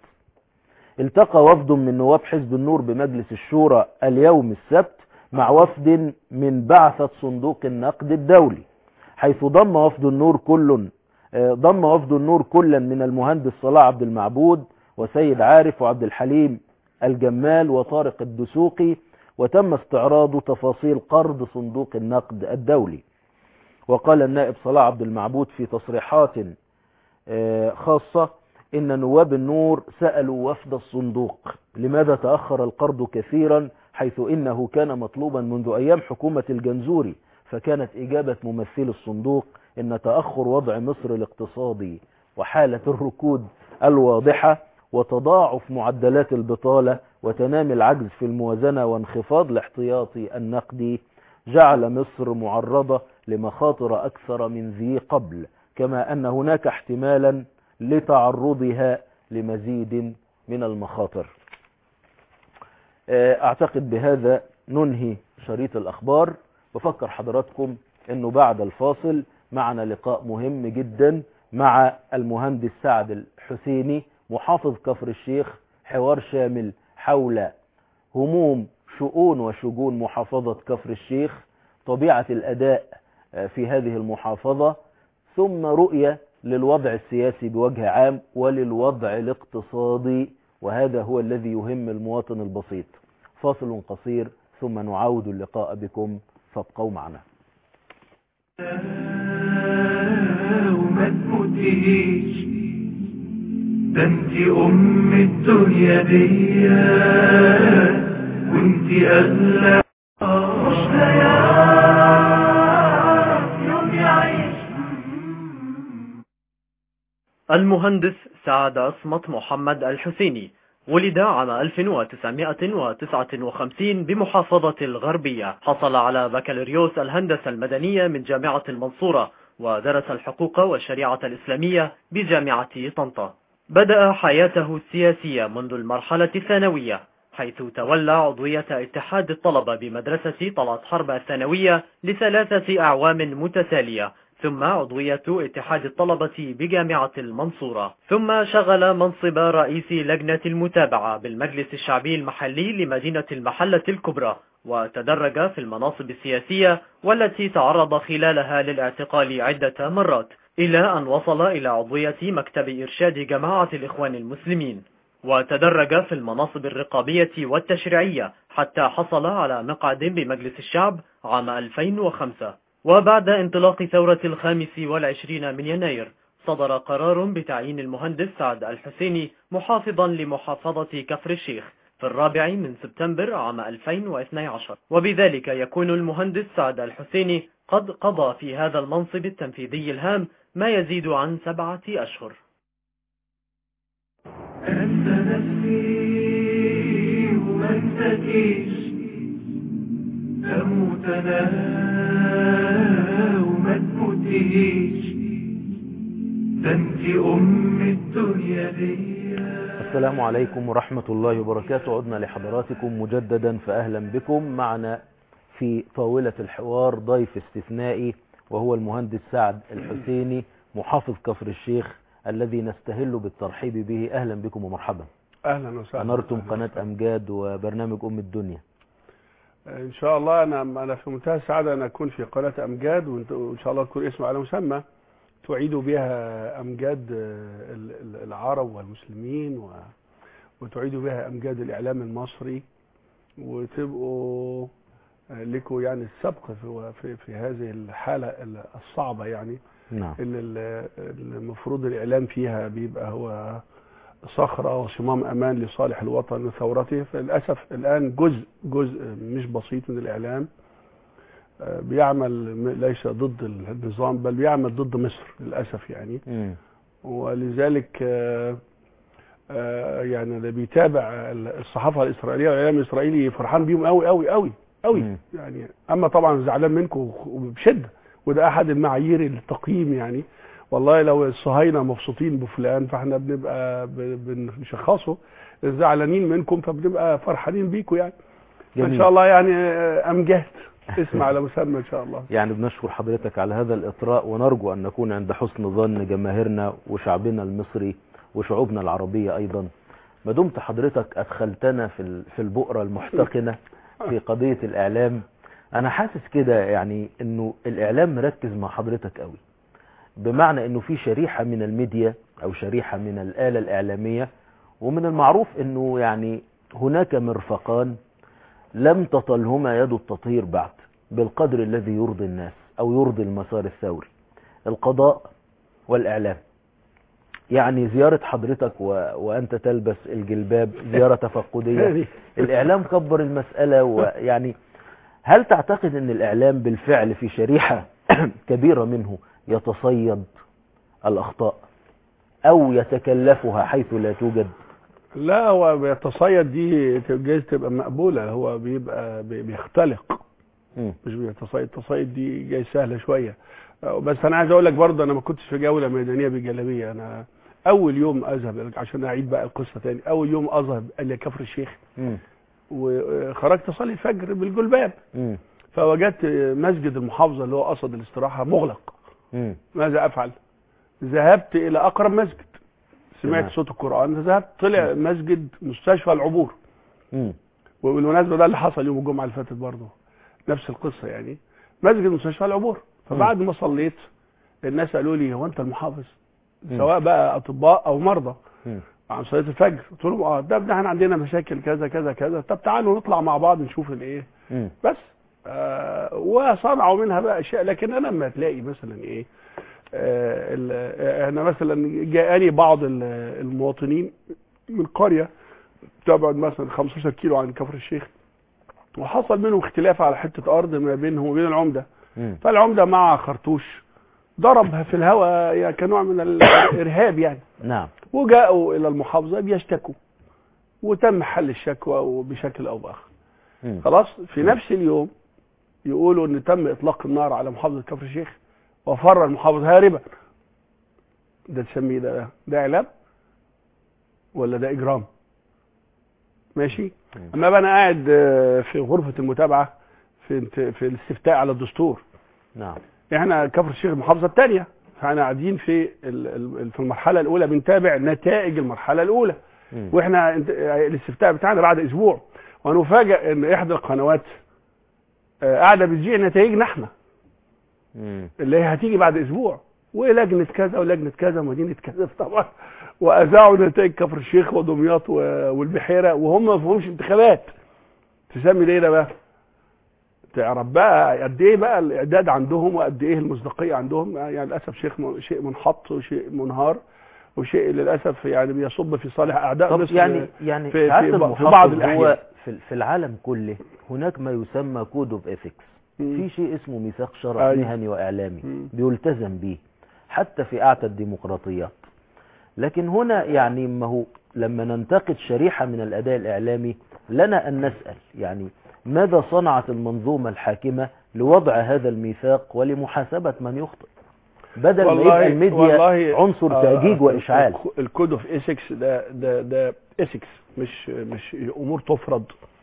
التقى وفد من نواب حزب النور بمجلس الشورى اليوم السبت مع وفد من بعثة صندوق النقد الدولي حيث ضم وفد النور كل آه، ضم وفد النور كلا من المهندس صلاح عبد المعبود وسيد عارف وعبد الحليم الجمال وطارق الدسوقي وتم استعراض تفاصيل قرض صندوق النقد الدولي وقال النائب صلاح عبد المعبود في تصريحات آه، خاصة إن نواب النور سألوا وفد الصندوق لماذا تأخر القرض كثيرا حيث إنه كان مطلوبا منذ أيام حكومة الجنزوري فكانت إجابة ممثل الصندوق إن تأخر وضع مصر الاقتصادي وحالة الركود الواضحة وتضاعف معدلات البطالة وتنامي العجز في الموازنة وانخفاض الاحتياطي النقدي جعل مصر معرضة لمخاطر أكثر من ذي قبل كما أن هناك احتمالا لتعرضها لمزيد من المخاطر اعتقد بهذا ننهي شريط الاخبار بفكر حضراتكم انه بعد الفاصل معنا لقاء مهم جدا مع المهندس سعد الحسيني محافظ كفر الشيخ حوار شامل حول هموم شؤون وشجون محافظة كفر الشيخ طبيعة الاداء في هذه المحافظة ثم رؤية للوضع السياسي بوجه عام وللوضع الاقتصادي وهذا هو الذي يهم المواطن البسيط فاصل قصير ثم نعاود اللقاء بكم فابقوا معنا وما تموتيش ده انت ام الدنيا دي وانت اغلى مش هيعرف يوم يعيش المهندس سعد عصمت محمد الحسيني ولد عام 1959 بمحافظة الغربية حصل على بكالوريوس الهندسة المدنية من جامعة المنصورة ودرس الحقوق والشريعة الإسلامية بجامعة طنطا بدأ حياته السياسية منذ المرحلة الثانوية حيث تولى عضوية اتحاد الطلبة بمدرسة طلعت حرب الثانوية لثلاثة أعوام متتالية ثم عضوية اتحاد الطلبة بجامعة المنصورة ثم شغل منصب رئيس لجنة المتابعة بالمجلس الشعبي المحلي لمدينة المحلة الكبرى وتدرج في المناصب السياسية والتي تعرض خلالها للاعتقال عدة مرات إلى أن وصل إلى عضوية مكتب إرشاد جماعة الإخوان المسلمين وتدرج في المناصب الرقابية والتشريعية حتى حصل على مقعد بمجلس الشعب عام 2005 وبعد انطلاق ثورة الخامس والعشرين من يناير صدر قرار بتعيين المهندس سعد الحسيني محافظا لمحافظة كفر الشيخ في الرابع من سبتمبر عام 2012 وبذلك يكون المهندس سعد الحسيني قد قضى في هذا المنصب التنفيذي الهام ما يزيد عن سبعة أشهر أنت نفسي وما تكيش أموت أنا وما تموتيش ده انت أم الدنيا دي السلام عليكم ورحمة الله وبركاته عدنا لحضراتكم مجددا فأهلا بكم معنا في طاولة الحوار ضيف استثنائي وهو المهندس سعد الحسيني محافظ كفر الشيخ الذي نستهل بالترحيب به أهلا بكم ومرحبا اهلا وسهلا أنرتم أهلاً قناة وسهلاً. أمجاد وبرنامج أم الدنيا ان شاء الله انا انا في منتهى السعاده ان اكون في قناه امجاد وإنت- وان شاء الله تكون اسم على مسمى تعيد بها امجاد آه، ال- ال- العرب والمسلمين و... وتعيد بها امجاد الاعلام المصري وتبقوا آه، لكم يعني السبق في في, في هذه الحاله ال- الصعبه يعني نعم اللي ال- المفروض الاعلام فيها بيبقى هو صخرة وصمام أمان لصالح الوطن وثورته فللأسف الآن جزء جزء مش بسيط من الإعلام آه، بيعمل م- ليس ضد النظام بل بيعمل ضد مصر للأسف يعني مم. ولذلك آه، آه، يعني اللي بيتابع الصحافة الإسرائيلية والإعلام الإسرائيلي فرحان بيهم قوي قوي قوي قوي مم. يعني أما طبعا زعلان منكم وبشدة وده أحد المعايير التقييم يعني والله لو الصهاينة مبسوطين بفلان فاحنا بنبقى ب- بنشخصه زعلانين منكم فبنبقى فرحانين بيكم يعني فان جميل. شاء الله يعني آه، امجاد اسم على مسمى ان شاء الله يعني بنشكر حضرتك على هذا الإطراء ونرجو أن نكون عند حسن ظن جماهيرنا وشعبنا المصري وشعوبنا العربية أيضا ما دمت حضرتك أدخلتنا في ال- في البؤرة المحتقنة في قضية الإعلام أنا حاسس كده يعني إنه الإعلام مركز مع حضرتك قوي بمعنى إنه في شريحة من الميديا أو شريحة من الآلة الإعلامية ومن المعروف إنه يعني هناك مرفقان لم تطلهما يد التطهير بعد بالقدر الذي يرضي الناس أو يرضي المسار الثوري القضاء والإعلام يعني زيارة حضرتك و... وأنت تلبس الجلباب زيارة تفقدية الإعلام كبر المسألة ويعني هل تعتقد أن الإعلام بالفعل في شريحة كبيرة منه يتصيد الأخطاء أو يتكلفها حيث لا توجد لا هو بيتصيد دي جايز تبقى مقبولة هو بيبقى بي- بيختلق مم. مش بيتصيد التصيد دي جاي سهلة شوية آه، بس انا عايز اقول لك برضه انا ما كنتش في جولة ميدانية بجلابية انا اول يوم اذهب عشان اعيد بقى القصة تاني اول يوم اذهب الى كفر الشيخ مم. وخرجت اصلي الفجر بالجلباب مم. فوجدت مسجد المحافظة اللي هو قصد الاستراحة مغلق مم. ماذا افعل ذهبت الى اقرب مسجد سمعت تمام. صوت القرآن ذهبت طلع مسجد مستشفى العبور مم. وبالمناسبة ده اللي حصل يوم الجمعة اللي فاتت برضه نفس القصة يعني مسجد مستشفى العبور فبعد ما صليت الناس قالوا لي هو انت المحافظ مم. سواء بقى اطباء او مرضى مم. عن صلاة الفجر قلت لهم اه ده ده احنا عندنا مشاكل كذا كذا كذا طب تعالوا نطلع مع بعض نشوف الايه مم. بس آه وصنعوا منها بقى اشياء لكن انا لما تلاقي مثلا ايه آه ال- آه، انا مثلا جاءني بعض ال- المواطنين من قريه تبعد مثلا 15 كيلو عن كفر الشيخ وحصل منهم اختلاف على حته ارض ما بينهم وبين العمده مم. فالعمده مع خرطوش ضربها في الهواء يعني كنوع من الارهاب يعني نعم وجاءوا الى المحافظه بيشتكوا وتم حل الشكوى وبشكل او باخر مم. خلاص في نفس اليوم يقولوا ان تم اطلاق النار على محافظه كفر الشيخ وفر المحافظ هاربا ده تسميه ده ده اعلام ولا ده اجرام ماشي مم. اما بقى انا قاعد آه، في غرفه المتابعه في انت- في الاستفتاء على الدستور نعم احنا كفر الشيخ المحافظه الثانيه فاحنا قاعدين في ال- ال- في المرحله الاولى بنتابع نتائج المرحله الاولى مم. واحنا انت- الاستفتاء بتاعنا بعد اسبوع ونفاجئ ان احدى القنوات آه، قاعده بتذيع نتائجنا احنا مم. اللي هي هتيجي بعد اسبوع ولجنه كذا ولجنه كذا مدينه كذا طبعا واذاعوا نتائج كفر الشيخ ودمياط و- والبحيره وهم ما فيهمش انتخابات تسمي ليه ده بقى تعرف بقى قد ايه بقى الاعداد عندهم وقد ايه المصداقيه عندهم يعني للاسف شيخ م- شيء منحط وشيء منهار وشيء للاسف يعني بيصب في صالح اعداء طب مصر يعني يعني في- ساعات في ب- في المحافظ بعض هو الأحيان. في في العالم كله هناك ما يسمى كود اوف ايثكس مم. في شيء اسمه ميثاق شرع أيوة. مهني واعلامي مم. بيلتزم به حتى في اعتى الديمقراطيات لكن هنا يعني ما هو لما ننتقد شريحة من الاداء الاعلامي لنا ان نسأل يعني ماذا صنعت المنظومة الحاكمة لوضع هذا الميثاق ولمحاسبة من يخطئ بدل ما يبقى الميديا عنصر آه، تأجيج وإشعال الك- الكود اوف ايثكس ده ده ده ايثكس مش مش امور تفرض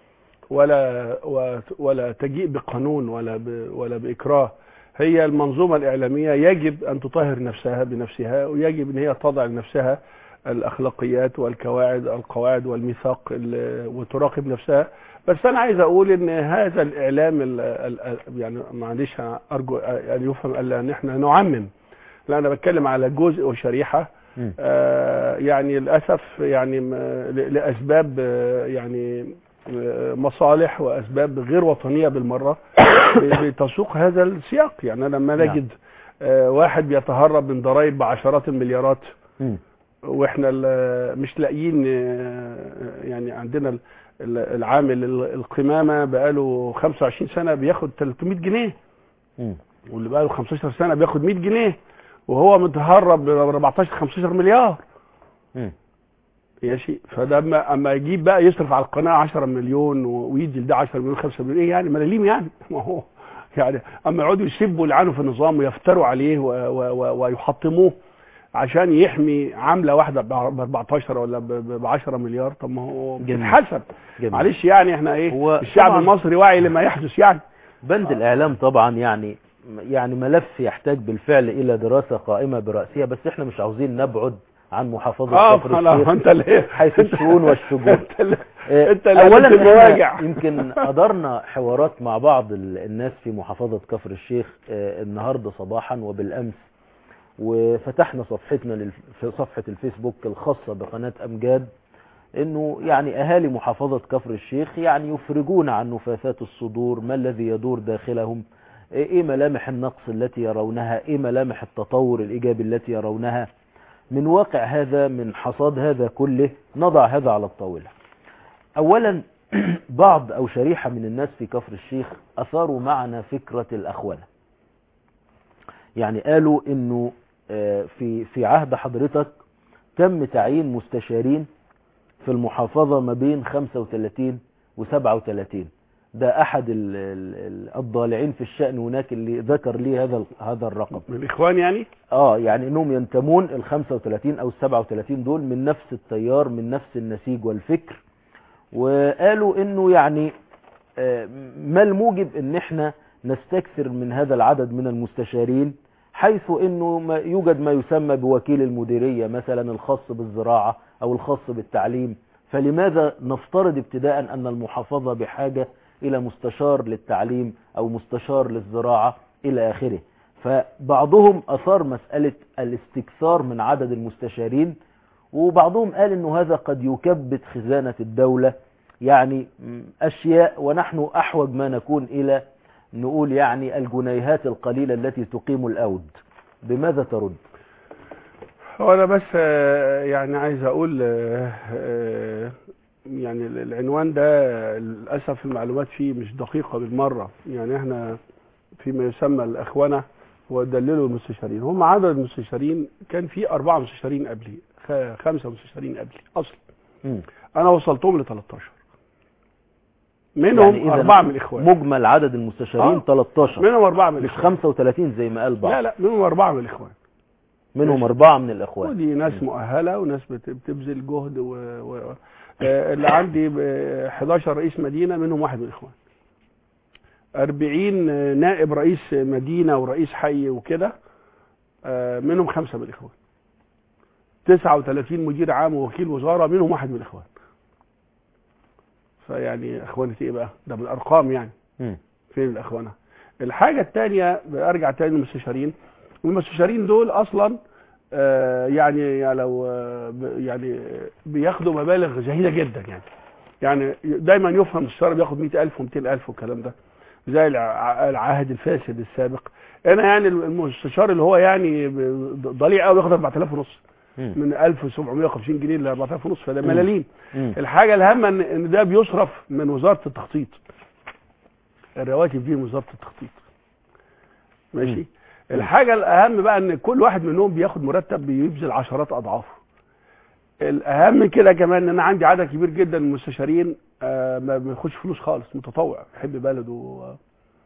ولا و- ولا تجيء بقانون ولا ب ولا باكراه هي المنظومه الاعلاميه يجب ان تطهر نفسها بنفسها ويجب ان هي تضع لنفسها الاخلاقيات والقواعد القواعد والميثاق ال- وتراقب نفسها بس انا عايز اقول ان هذا الاعلام ال ال يعني معلش ارجو ان يفهم الا ان احنا نعمم لا انا بتكلم على جزء وشريحه مم. آه، يعني للاسف يعني م- ل- لاسباب آه، يعني آه، مصالح واسباب غير وطنيه بالمره ب- بتسوق هذا السياق يعني أنا لما نعم. نجد آه، واحد بيتهرب من ضرائب بعشرات المليارات مم. واحنا ال- مش لاقيين آه، يعني عندنا ال- ال- العامل ال- القمامه بقاله 25 سنه بياخد 300 جنيه مم. واللي بقاله 15 سنه بياخد 100 جنيه وهو متهرب ب 14 15 مليار مم. ماشي فده اما اما يجيب بقى يصرف على القناه 10 مليون و- ويدي لده 10 مليون 5 مليون ايه يعني ملاليم يعني ما هو يعني اما يقعدوا يسبوا ويلعنوا في النظام ويفتروا عليه و و و ويحطموه عشان يحمي عامله واحده ب 14 ولا ب 10 مليار طب ما هو جميل. بتتحسب جميل. معلش يعني احنا ايه هو الشعب طبعاً- المصري واعي لما يحدث يعني بند الإعلام طبعا يعني يعني ملف يحتاج بالفعل إلى دراسة قائمة برأسها بس احنا مش عاوزين نبعد عن محافظة اه كفر لا الشيخ انت اللي حيث الشؤون والشجون انت اللي آه، انت اللي اولا قابلت احنا المواجع. يمكن ادرنا حوارات مع بعض ال- الناس في محافظة كفر الشيخ آه، النهاردة صباحا وبالامس وفتحنا صفحتنا للف- في صفحة الفيسبوك الخاصة بقناة امجاد انه يعني اهالي محافظة كفر الشيخ يعني يفرجون عن نفاثات الصدور ما الذي يدور داخلهم ايه ملامح النقص التي يرونها ايه ملامح التطور الايجابي التي يرونها من واقع هذا من حصاد هذا كله نضع هذا على الطاولة اولا بعض او شريحة من الناس في كفر الشيخ اثاروا معنا فكرة الاخونة يعني قالوا انه آه، في في عهد حضرتك تم تعيين مستشارين في المحافظة ما بين 35 و 37 ده احد ال- ال- ال- الضالعين في الشأن هناك اللي ذكر لي هذا ال- هذا الرقم من الاخوان يعني اه يعني انهم ينتمون ال 35 او ال 37 دول من نفس التيار من نفس النسيج والفكر وقالوا انه يعني آه، ما الموجب ان احنا نستكثر من هذا العدد من المستشارين حيث انه ما يوجد ما يسمى بوكيل المديرية مثلا الخاص بالزراعة او الخاص بالتعليم فلماذا نفترض ابتداء ان المحافظة بحاجة الى مستشار للتعليم او مستشار للزراعة الى اخره فبعضهم اثار مسألة الاستكثار من عدد المستشارين وبعضهم قال انه هذا قد يكبد خزانة الدولة يعني م، اشياء ونحن احوج ما نكون الى نقول يعني الجنيهات القليلة التي تقيم الاود بماذا ترد هو انا بس آه، يعني عايز اقول آه، آه، يعني العنوان ده للاسف المعلومات فيه مش دقيقه بالمره يعني احنا فيما يسمى الاخونه ودللوا المستشارين هم عدد المستشارين كان في اربعه مستشارين قبلي خ- خمسه مستشارين قبلي اصلا مم. انا وصلتهم ل 13 منهم إذا اربعه من الاخوان مجمل عدد المستشارين آه. 13 منهم اربعه من مش الاخوان 35 زي ما قال بعض لا لا منهم اربعه من الاخوان منهم أربعة من الإخوان ودي ناس مؤهله وناس بت- بتبذل جهد و... و... آه، اللي عندي ب- 11 رئيس مدينه منهم واحد من الاخوان 40 نائب رئيس مدينه ورئيس حي وكده آه، منهم خمسه من الاخوان 39 مدير عام ووكيل وزاره منهم واحد من الاخوان فيعني اخوانة ايه بقى ده بالارقام يعني مم. فين الاخوانه الحاجه الثانيه ارجع تاني للمستشارين المستشارين دول اصلا آه، يعني يعني لو آه، ب- يعني بياخدوا مبالغ زهيده جدا يعني يعني دايما يفهم المستشار بياخد 100000 و200000 والكلام ده زي الع- العهد الفاسد السابق انا يعني المستشار اللي هو يعني ب- ضليع قوي بياخد 4000 ونص مم. من 1750 جنيه ل 4000 ونص فده مم. ملاليم مم. الحاجه الهامه ان ان ده بيصرف من وزاره التخطيط الرواتب دي من وزاره التخطيط ماشي مم. الحاجه الاهم بقى ان كل واحد منهم بياخد مرتب بيبذل عشرات اضعافه الاهم من كده كمان ان انا عندي عدد كبير جدا من المستشارين آه، ما بياخدش فلوس خالص متطوع يحب بلده آه،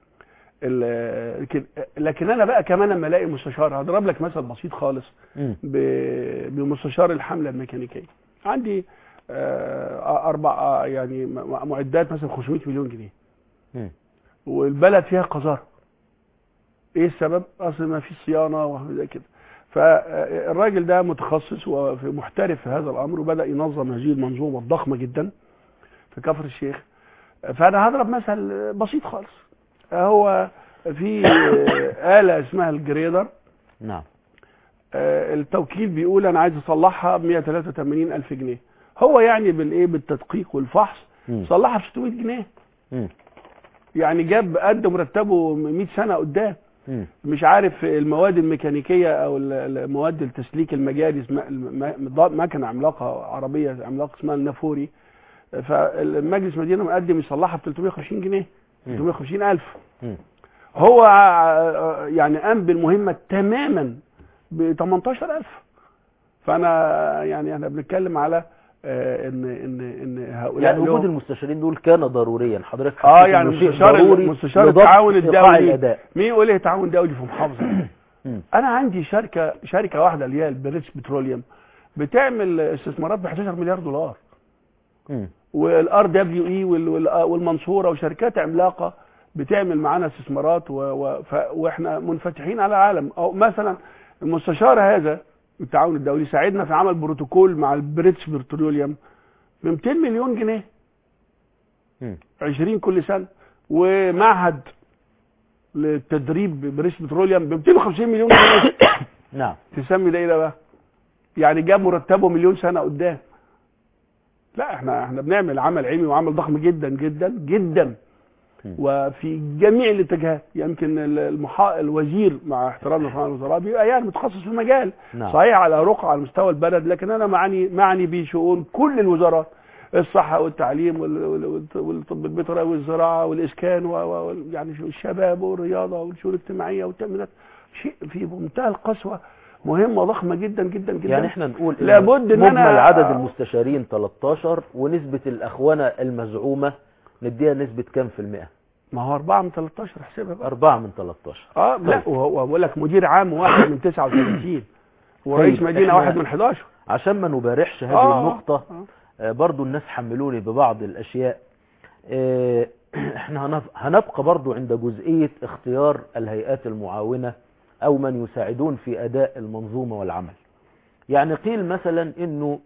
ال- لكن لكن انا بقى كمان لما الاقي مستشار هضرب لك مثل بسيط خالص مم. ب- بمستشار الحمله الميكانيكيه عندي آه، اربع آه، يعني م- معدات مثلا 500 مليون جنيه مم. والبلد فيها قذاره ايه السبب اصل ما فيش صيانه وزي كده فالراجل ده متخصص ومحترف في هذا الامر وبدا ينظم هذه المنظومه الضخمه جدا في كفر الشيخ فانا هضرب مثل بسيط خالص هو في آلة اسمها الجريدر نعم آه، التوكيل بيقول انا عايز اصلحها ب 183 الف جنيه هو يعني بالايه بالتدقيق والفحص مم. صلحها ب 600 جنيه مم. يعني جاب قد مرتبه 100 سنه قدام مم. مش عارف المواد الميكانيكيه او ال- المواد التسليك المجاري اسمها الم- م- مكنه عملاقه عربيه عملاقه اسمها النافوري فالمجلس مدينه مقدم يصلحها ب 350 جنيه مم. 350 الف مم. هو ع- يعني قام بالمهمه تماما ب 18000 فانا يعني احنا بنتكلم على آه، ان ان ان هؤلاء يعني وجود لهم- المستشارين دول كان ضروريا حضرتك اه حسيت يعني إنه شيء مستشار ضروري مستشار لضبط التعاون إيقاع الدولي الاداء مين يقول ايه تعاون دولي في محافظه مم. انا عندي شركه شركه واحده اللي هي البريتش بتروليوم بتعمل استثمارات ب 11 مليار دولار مم. والار دبليو اي والمنصوره وشركات عملاقه بتعمل معانا استثمارات و... و... ف... واحنا منفتحين على العالم او مثلا المستشار هذا التعاون الدولي ساعدنا في عمل بروتوكول مع البريتش بتروليوم ب 200 مليون جنيه مم. 20 كل سنه ومعهد للتدريب بريتش بتروليوم ب 250 مليون جنيه نعم تسمي ده ايه ده بقى يعني جاب مرتبه مليون سنه قدام لا احنا احنا بنعمل عمل علمي وعمل ضخم جدا جدا جدا م. وفي جميع الاتجاهات يمكن ال- المحا... الوزير مع احترامنا طبعا الوزراء بيبقى يعني متخصص في المجال نعم صحيح على رقعة على مستوى البلد لكن انا معني معني بشؤون كل الوزارات الصحة والتعليم وال- وال- والطب البيطري والزراعة والإسكان و... و... يعني شو- الشباب والرياضة والشؤون الاجتماعية والتأمينات شيء في منتهى القسوة مهمة ضخمة جدا جدا جدا يعني احنا نقول إن لابد إن مجمل أنا- عدد المستشارين 13 ونسبة الأخونة المزعومة نديها نسبة كام في المئة؟ ما هو 4 من 13 احسبها بقى أربعة من 13 اه لا وهو بقول لك مدير عام واحد من 39 ورئيس طيب، مدينة إحنا- واحد من 11 عشان ما نبارحش هذه آه، النقطة آه. آه، برضو الناس حملوني ببعض الأشياء آه، احنا هنف- هنبقى برضو عند جزئية اختيار الهيئات المعاونة أو من يساعدون في أداء المنظومة والعمل يعني قيل مثلا أنه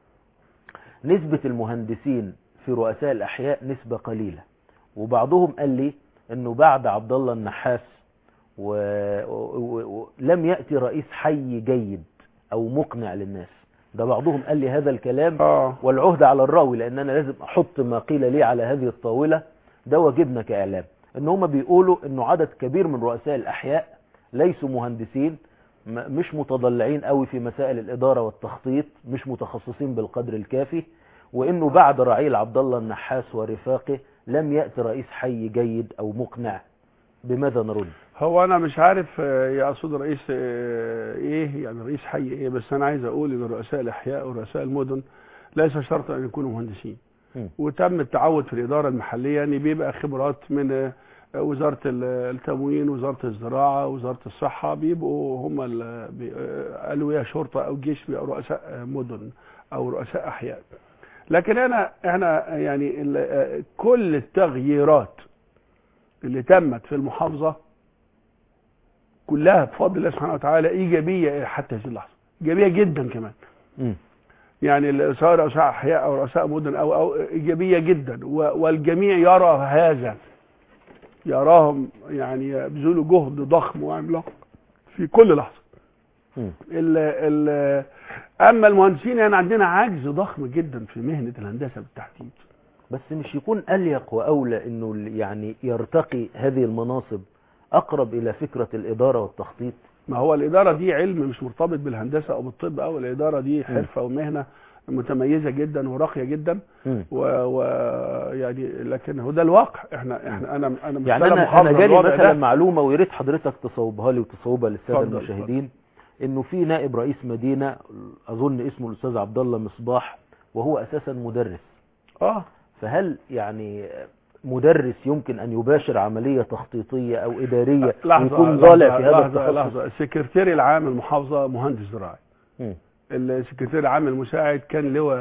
نسبة المهندسين في رؤساء الأحياء نسبة قليلة وبعضهم قال لي أنه بعد عبد الله النحاس ولم و... و... لم يأتي رئيس حي جيد أو مقنع للناس ده بعضهم قال لي هذا الكلام اه والعهد على الراوي لان انا لازم احط ما قيل لي على هذه الطاولة ده واجبنا كاعلام ان هم بيقولوا انه عدد كبير من رؤساء الاحياء ليسوا مهندسين م- مش متضلعين قوي في مسائل الادارة والتخطيط مش متخصصين بالقدر الكافي وانه بعد رعيل عبد الله النحاس ورفاقه لم يأتي رئيس حي جيد او مقنع بماذا نرد هو انا مش عارف آه، يقصد رئيس آه، ايه يعني رئيس حي ايه بس انا عايز اقول ان رؤساء الاحياء ورؤساء المدن ليس شرطا ان يكونوا مهندسين م. وتم التعود في الاداره المحليه ان بيبقى خبرات من آه، وزاره ال- التموين وزاره الزراعه وزاره الصحه بيبقوا هم ال- بي- آه، الويه شرطه او جيش بيبقوا رؤساء آه، مدن او رؤساء احياء لكن انا احنا يعني ال- آه، كل التغييرات اللي تمت في المحافظه كلها بفضل الله سبحانه وتعالى ايجابيه حتى هذه اللحظه ايجابيه جدا كمان م. يعني ال- سواء رؤساء احياء او رؤساء مدن او او ايجابيه جدا و- والجميع يرى هذا يراهم يعني يبذلوا جهد ضخم وعملاق في كل لحظه مم. ال ال اما المهندسين يعني عندنا عجز ضخم جدا في مهنه الهندسه بالتحديد بس مش يكون أليق وأولى أنه ال- يعني يرتقي هذه المناصب أقرب إلى فكرة الإدارة والتخطيط ما هو الاداره دي علم مش مرتبط بالهندسه او بالطب او الاداره دي حرفه ومهنه متميزه جدا وراقيه جدا مم. و, و يعني لكن هو ده الواقع احنا احنا انا انا مش يعني طالب أنا محافظة أنا جالي بالوضع مثلا ده. معلومة ويا ريت حضرتك تصوبها لي وتصوبها للسادة اتفضل، المشاهدين إنه في نائب رئيس مدينة أظن اسمه الأستاذ عبد الله مصباح وهو أساسا مدرس اه فهل يعني مدرس يمكن أن يباشر عملية تخطيطية أو إدارية لحظه ويكون ضالع في هذا لحظه التخصص لحظه السكرتير العام المحافظه مهندس زراعي مم. السكرتير العام المساعد كان لواء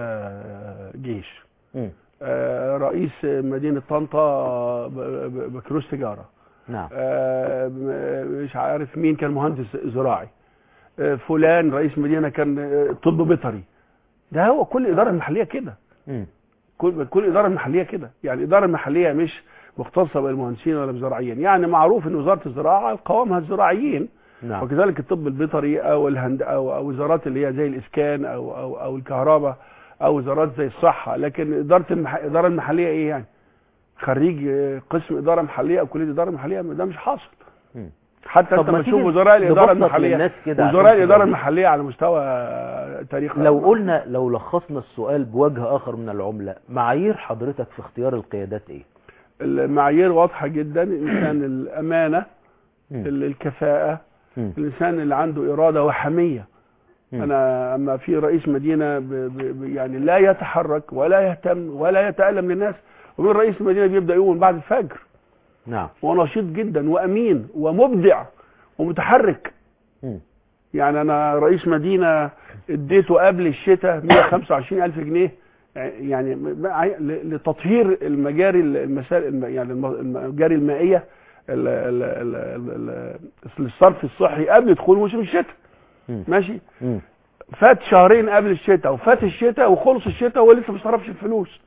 جيش مم. آه، رئيس مدينه طنطا ب- ب- بكالوريوس تجاره نعم آه، م- مش عارف مين كان مهندس زراعي آه، فلان رئيس مدينه كان آه، طب بيطري ده هو كل اداره محليه كده مم. كل كل اداره محليه كده يعني الاداره المحليه مش مختصه بالمهندسين ولا بالزراعيين يعني معروف ان وزاره الزراعه قوامها الزراعيين نعم وكذلك الطب البيطري او الهند او او وزارات اللي هي زي الاسكان او او او الكهرباء او وزارات زي الصحه لكن اداره المح... الاداره المحليه ايه يعني خريج آه، قسم اداره محليه او كليه اداره محليه ده مش حاصل مم. حتى طب انت ما بشوف تيجي وزراء الاداره نبسط المحليه للناس كده عشان وزراء الاداره تبقى- المحليه على مستوى تاريخ لو قلنا لو لخصنا السؤال بوجه آخر من العملة معايير حضرتك في اختيار القيادات ايه المعايير واضحه جدا الانسان الامانه مم. ال- الكفاءه مم. الانسان اللي عنده اراده وحميه مم. انا اما في رئيس مدينه ب ب ب يعني لا يتحرك ولا يهتم ولا يتالم للناس ومن رئيس المدينه بيبدا يوم بعد الفجر نعم ونشيط جدا وامين ومبدع ومتحرك مم. يعني انا رئيس مدينه اديته قبل الشتاء 125 الف جنيه يعني م- ل- لتطهير المجاري المسار الم- يعني الم- المجاري المائيه ال- ال- ال- ال- ال- الصرف الصحي قبل دخول موسم الشتاء مم. ماشي مم. فات شهرين قبل الشتاء وفات الشتاء وخلص الشتاء ولسه ما صرفش الفلوس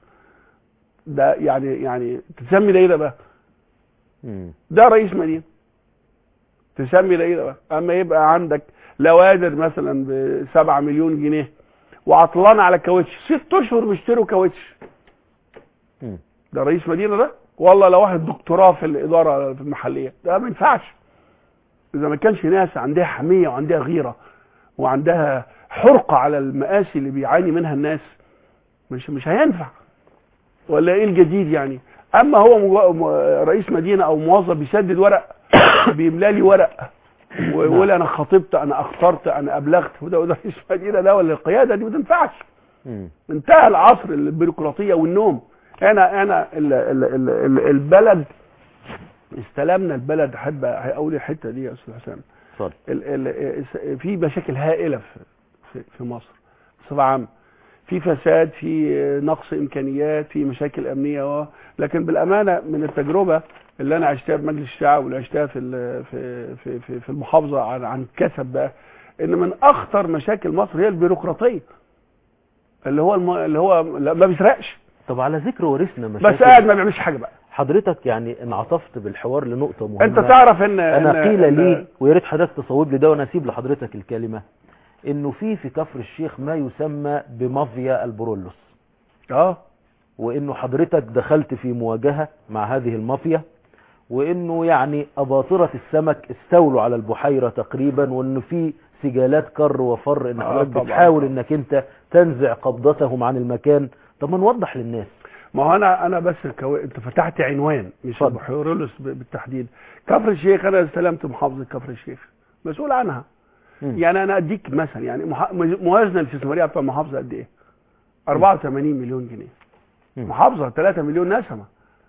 ده يعني يعني تسمي ده ايه ده بقى مم. ده رئيس مدينه تسمي ده ايه ده بقى اما يبقى عندك لوادر مثلا ب 7 مليون جنيه وعطلان على كاوتش ست اشهر بيشتروا كاوتش مم. ده رئيس مدينه ده والله لو واحد دكتوراه في الاداره في المحليه ده ما ينفعش اذا ما كانش ناس عندها حميه وعندها غيره وعندها حرقه على المآسي اللي بيعاني منها الناس مش مش هينفع ولا ايه الجديد يعني اما هو مو- م- رئيس مدينه او موظف بيسدد ورق بيملى لي ورق ويقول انا خطبت انا اخترت انا ابلغت وده وده رئيس مدينه ده ولا القياده دي ما تنفعش مم. انتهى العصر البيروقراطيه والنوم انا انا ال ال ال ال البلد استلمنا البلد احب اقول الحته دي يا استاذ حسام اتفضل ال ال في مشاكل هائله في في, في مصر بصفه عامه في فساد في نقص امكانيات في مشاكل امنيه و... لكن بالامانه من التجربه اللي انا عشتها في مجلس الشعب واللي عشتها في ال- في في في, في المحافظه عن عن كسب بقى ان من اخطر مشاكل مصر هي البيروقراطيه اللي هو الم... اللي هو لا ما بيسرقش طب على ذكر ورثنا مشاكل بس قاعد ما بيعملش حاجه بقى حضرتك يعني انعطفت بالحوار لنقطة مهمة انت تعرف ان انا إن- قيل إن- لي ويا ريت حضرتك تصوب لي ده وانا اسيب لحضرتك الكلمة انه في في كفر الشيخ ما يسمى بمافيا البرولوس اه وانه حضرتك دخلت في مواجهة مع هذه المافيا وانه يعني اباطرة السمك استولوا على البحيرة تقريبا وانه في سجالات كر وفر ان آه حضرتك طبعاً. بتحاول انك انت تنزع قبضتهم عن المكان طب ما نوضح للناس ما هو انا انا بس كو... انت فتحت عنوان مش اتفضل. البحيرولوس ب- بالتحديد كفر الشيخ انا استلمت محافظه كفر الشيخ مسؤول عنها مم. يعني انا اديك مثلا يعني مح... موازنه الاستثماريه بتاع المحافظه قد ايه 84 مليون جنيه مم. محافظه 3 مليون نسمه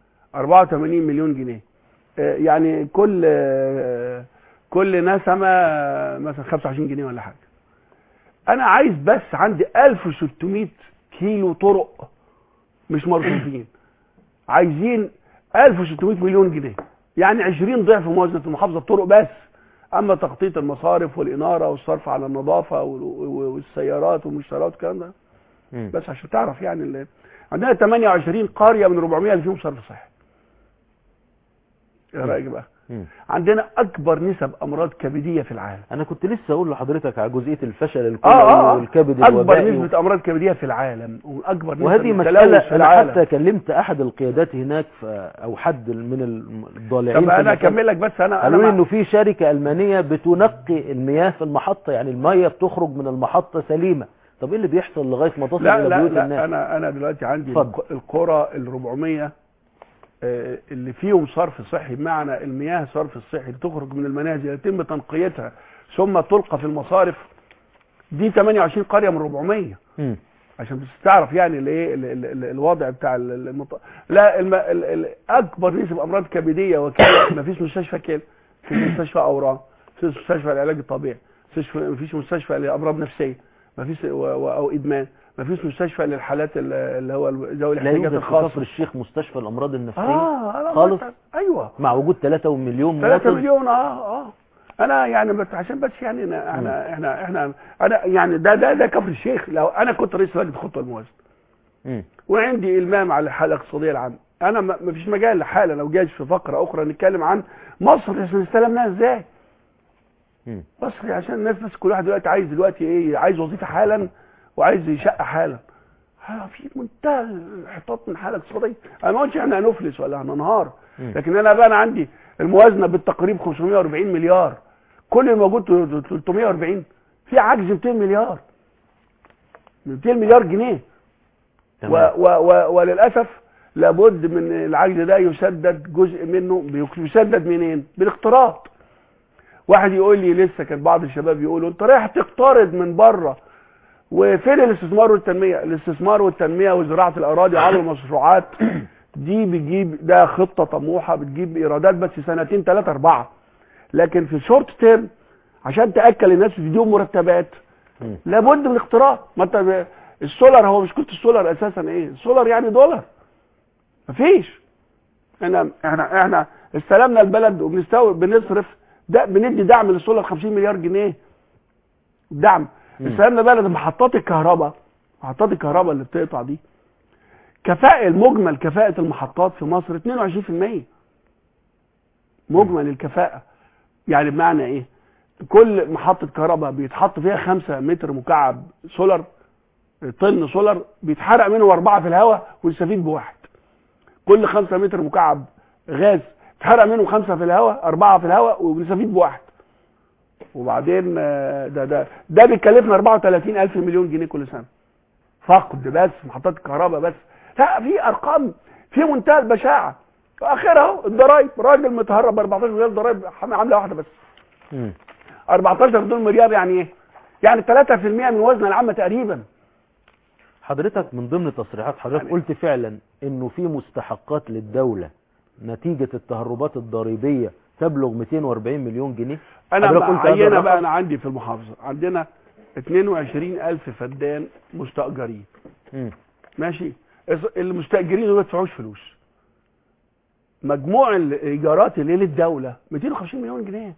84 مليون جنيه آه، يعني كل آه، كل نسمه آه، مثلا 25 جنيه ولا حاجه انا عايز بس عندي 1600 كيلو طرق مش مرصوفين عايزين 1600 مليون جنيه يعني 20 ضعف موازنه المحافظه الطرق بس اما تخطيط المصارف والاناره والصرف على النظافه وال- والسيارات والمشتريات والكلام ده مم. بس عشان تعرف يعني ال- عندنا 28 قريه من 400 اللي فيهم صرف صحي ايه رايك بقى مم. عندنا اكبر نسب امراض كبديه في العالم انا كنت لسه اقول لحضرتك على جزئيه الفشل الكلوي اه اه آه. والكبد اكبر الوبائي نسبه امراض كبديه في العالم واكبر نسبه وهذه التلوث مسألة في أنا العالم حتى كلمت أحد القيادات هناك ف- أو حد من الضالعين طب في انا المكان. اكمل لك بس انا قالوا لي انا إنه في شركة ألمانية بتنقي المياه في المحطة يعني المياه بتخرج من المحطة سليمة طب إيه اللي بيحصل لغاية ما تصل لا إلى لا بيوت لا الناس انا انا دلوقتي عندي اتفضل. الق- القرى ال 400 آه، اللي فيهم صرف صحي بمعنى المياه الصرف الصحي اللي تخرج من المنازل يتم تنقيتها ثم تلقى في المصارف دي 28 قريه من 400 مم. عشان بس تعرف يعني الايه ال- ال- ال- الوضع بتاع ال- ال- المط... لا الم... ال... ال... اكبر نسب امراض كبديه وكده مفيش مستشفى كلى مفيش مستشفى اورام مفيش مستشفى للعلاج الطبيعي مفيش مفيش مستشفى لامراض نفسيه مفيش و... و... او ادمان مفيش مستشفى للحالات ال- اللي هو ال- ذوي لا الاحتياجات يوجد في الخاصه كفر الشيخ مستشفى الأمراض النفسية اه أنا خالص؟ قلت- ايوه مع وجود 3 مليون 3 مواطن مليون اه اه انا يعني بس عشان بس يعني أنا- احنا احنا احنا انا يعني ده ده ده كفر الشيخ لو انا كنت رئيس لجنه الخطه الموازنه مم. وعندي المام على الحاله الاقتصاديه العامه انا ما ما فيش مجال لحاله لو جايش في فقره اخرى نتكلم عن مصر احنا استلمناها ازاي مم. مصر عشان الناس بس كل واحد دلوقتي عايز دلوقتي ايه عايز وظيفه حالا وعايز يشقى حالا ها، في منتهى الانحطاط من حاله اقتصاديه انا ما قلتش احنا هنفلس ولا هننهار مم. لكن انا بقى انا عندي الموازنه بالتقريب 540 مليار كل اللي موجود 340 في عجز 200 مليار 200 مليار جنيه و تمام. و و وللاسف لابد من العجز ده يسدد جزء منه بيك- يسدد منين بالاقتراض واحد يقول لي لسه كان بعض الشباب يقولوا انت رايح تقترض من بره وفين الاستثمار والتنميه الاستثمار والتنميه وزراعه الاراضي وعمل المشروعات دي بتجيب ده خطه طموحه بتجيب ايرادات بس سنتين ثلاثه اربعه لكن في شورت تيرم عشان تاكل الناس وتديهم مرتبات مم. لابد من الاقتراض ما انت ب- السولار هو مش كنت السولار اساسا ايه السولار يعني دولار مفيش احنا احنا احنا استلمنا البلد وبنستورد بنصرف ده بندي دعم للسولار 50 مليار جنيه دعم مم. استلمنا بلد محطات الكهرباء محطات الكهرباء اللي بتقطع دي كفاءة المجمل كفاءة المحطات في مصر 22% مجمل الكفاءة يعني بمعنى ايه كل محطة كهرباء بيتحط فيها 5 متر مكعب سولار طن سولار بيتحرق منه أربعة في الهواء ويستفيد بواحد كل 5 متر مكعب غاز اتحرق منه خمسة في الهواء أربعة في الهواء وبنستفيد بواحد وبعدين آه، ده ده ده بيكلفنا 34 ألف مليون جنيه كل سنة فقد بس محطات الكهرباء بس لا في أرقام في منتهى البشاعة واخرها اهو الضرايب راجل متهرب 14 مليار ضرايب عامله واحده بس مم. 14 دول مليار يعني ايه؟ يعني 3% من وزن العامه تقريبا حضرتك من ضمن تصريحات حضرتك يعني- قلت فعلا انه في مستحقات للدولة نتيجة التهربات الضريبية تبلغ 240 مليون جنيه انا حضرتك قلت هذا معينه الرقم؟ بقى انا عندي في المحافظه عندنا 22000 فدان مستاجرين مم. ماشي الس- المستاجرين ما بيدفعوش فلوس مجموع الايجارات اللي للدوله 250 مليون جنيه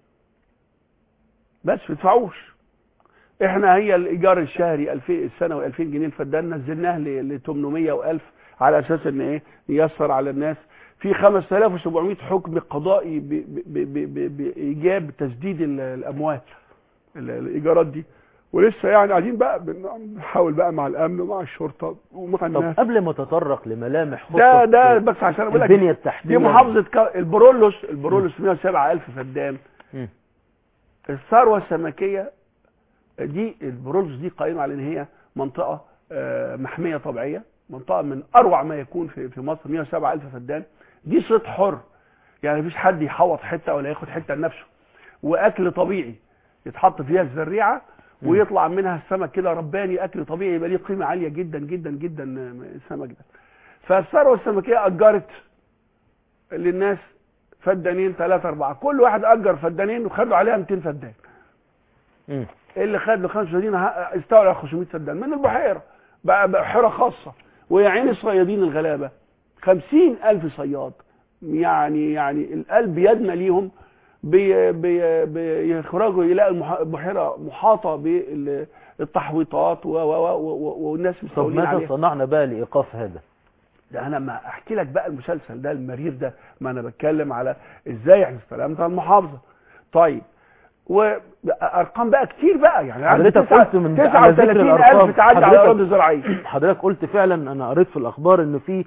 بس ما بيدفعوش احنا هي الايجار الشهري 2000 السنوي 2000 جنيه الفدان نزلناه ل 800 و1000 على اساس ان ايه نيسر على الناس في 5700 حكم قضائي ب- ب- ب- ب- بايجاب تسديد ال- الاموال ال- الايجارات دي ولسه يعني قاعدين بقى بنحاول بقى مع الامن ومع الشرطه ومع طب الناس قبل ما تتطرق لملامح خطة ده ده بس عشان اقول لك البنية التحتية دي محافظه ك- البرولوس البرولوس 107000 فدان مم. الثروه السمكيه دي البرولوس دي قائمه على ان هي منطقه آه، محميه طبيعيه منطقه من اروع ما يكون في في مصر 107000 فدان دي صيد حر يعني مفيش حد يحوط حته ولا ياخد حته لنفسه واكل طبيعي يتحط فيها الزريعه مم. ويطلع منها السمك كده رباني اكل طبيعي يبقى ليه قيمه عاليه جدا جدا جدا السمك ده فالثروه السمكيه اجرت للناس فدانين ثلاثة أربعة كل واحد أجر فدانين وخدوا عليها 200 فدان مم. اللي خد له 35 ه- استولى على 500 فدان من البحيرة بقى بحيرة خاصة ويا عين الصيادين الغلابة 50 ألف صياد يعني يعني القلب يدنا ليهم بي بي بيخرجوا يلاقوا المح- البحيرة محاطة بالتحويطات و و و و والناس طب مستولين ماذا عليها صنعنا بقى لإيقاف هذا ده انا ما احكي لك بقى المسلسل ده المرير ده ما انا بتكلم على ازاي يحدث سلامة المحافظة طيب وارقام بقى كتير بقى يعني عندي حضرتك تسعة- قلت من على ذكر 39 الأرقام الف تعدي على حضرتك- اراضي زراعيه حضرتك قلت فعلا انا قريت في الاخبار ان في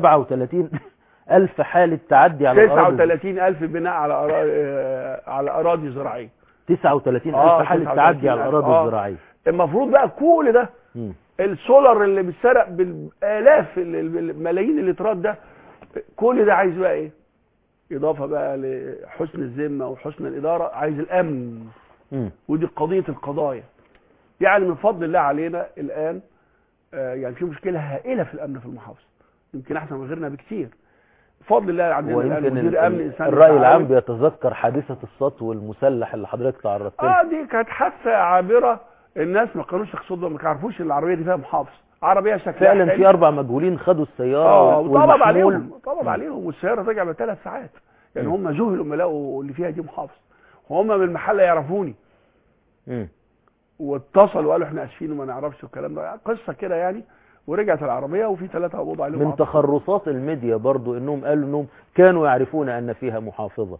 37 الف حالة تعدي على الأراضي 39 الف بناء على أرا- آه، على اراضي زراعيه 39 آه، الف حالة 39 تعدي على ألف. الاراضي آه. الزراعية المفروض بقى كل ده مم. السولار اللي بيتسرق بالالاف ال- ال- الملايين اللترات ده كل ده عايز بقى ايه اضافه بقى لحسن الذمه وحسن الاداره عايز الامن مم. ودي قضيه القضايا يعني من فضل الله علينا الان آه، يعني في مشكله هائله في الامن في المحافظه يمكن احسن من غيرنا بكتير بفضل الله عندنا الان ويمكن مدير امن ال- انسان الرأي العام متعاون. بيتذكر حادثة السطو المسلح اللي حضرتك تعرضت لها اه دي كانت حادثه عابره الناس ما كانوش يقصدوا ما يعرفوش ان العربيه دي فيها محافظ عربيه شكلها فعلا حلو. في اربع مجهولين خدوا السيارة اه وطلب والمحمول عليهم طلب عليهم والسياره رجع بثلاث ساعات يعني مم. هم ذهلوا لما لقوا اللي فيها دي محافظ وهم من المحل يعرفوني مم. واتصلوا وقالوا احنا اسفين وما نعرفش والكلام ده قصه كده يعني ورجعت العربيه وفي ثلاثه قبضوا عليهم من محافظ. تخرصات الميديا برضو انهم قالوا انهم كانوا يعرفون ان فيها محافظة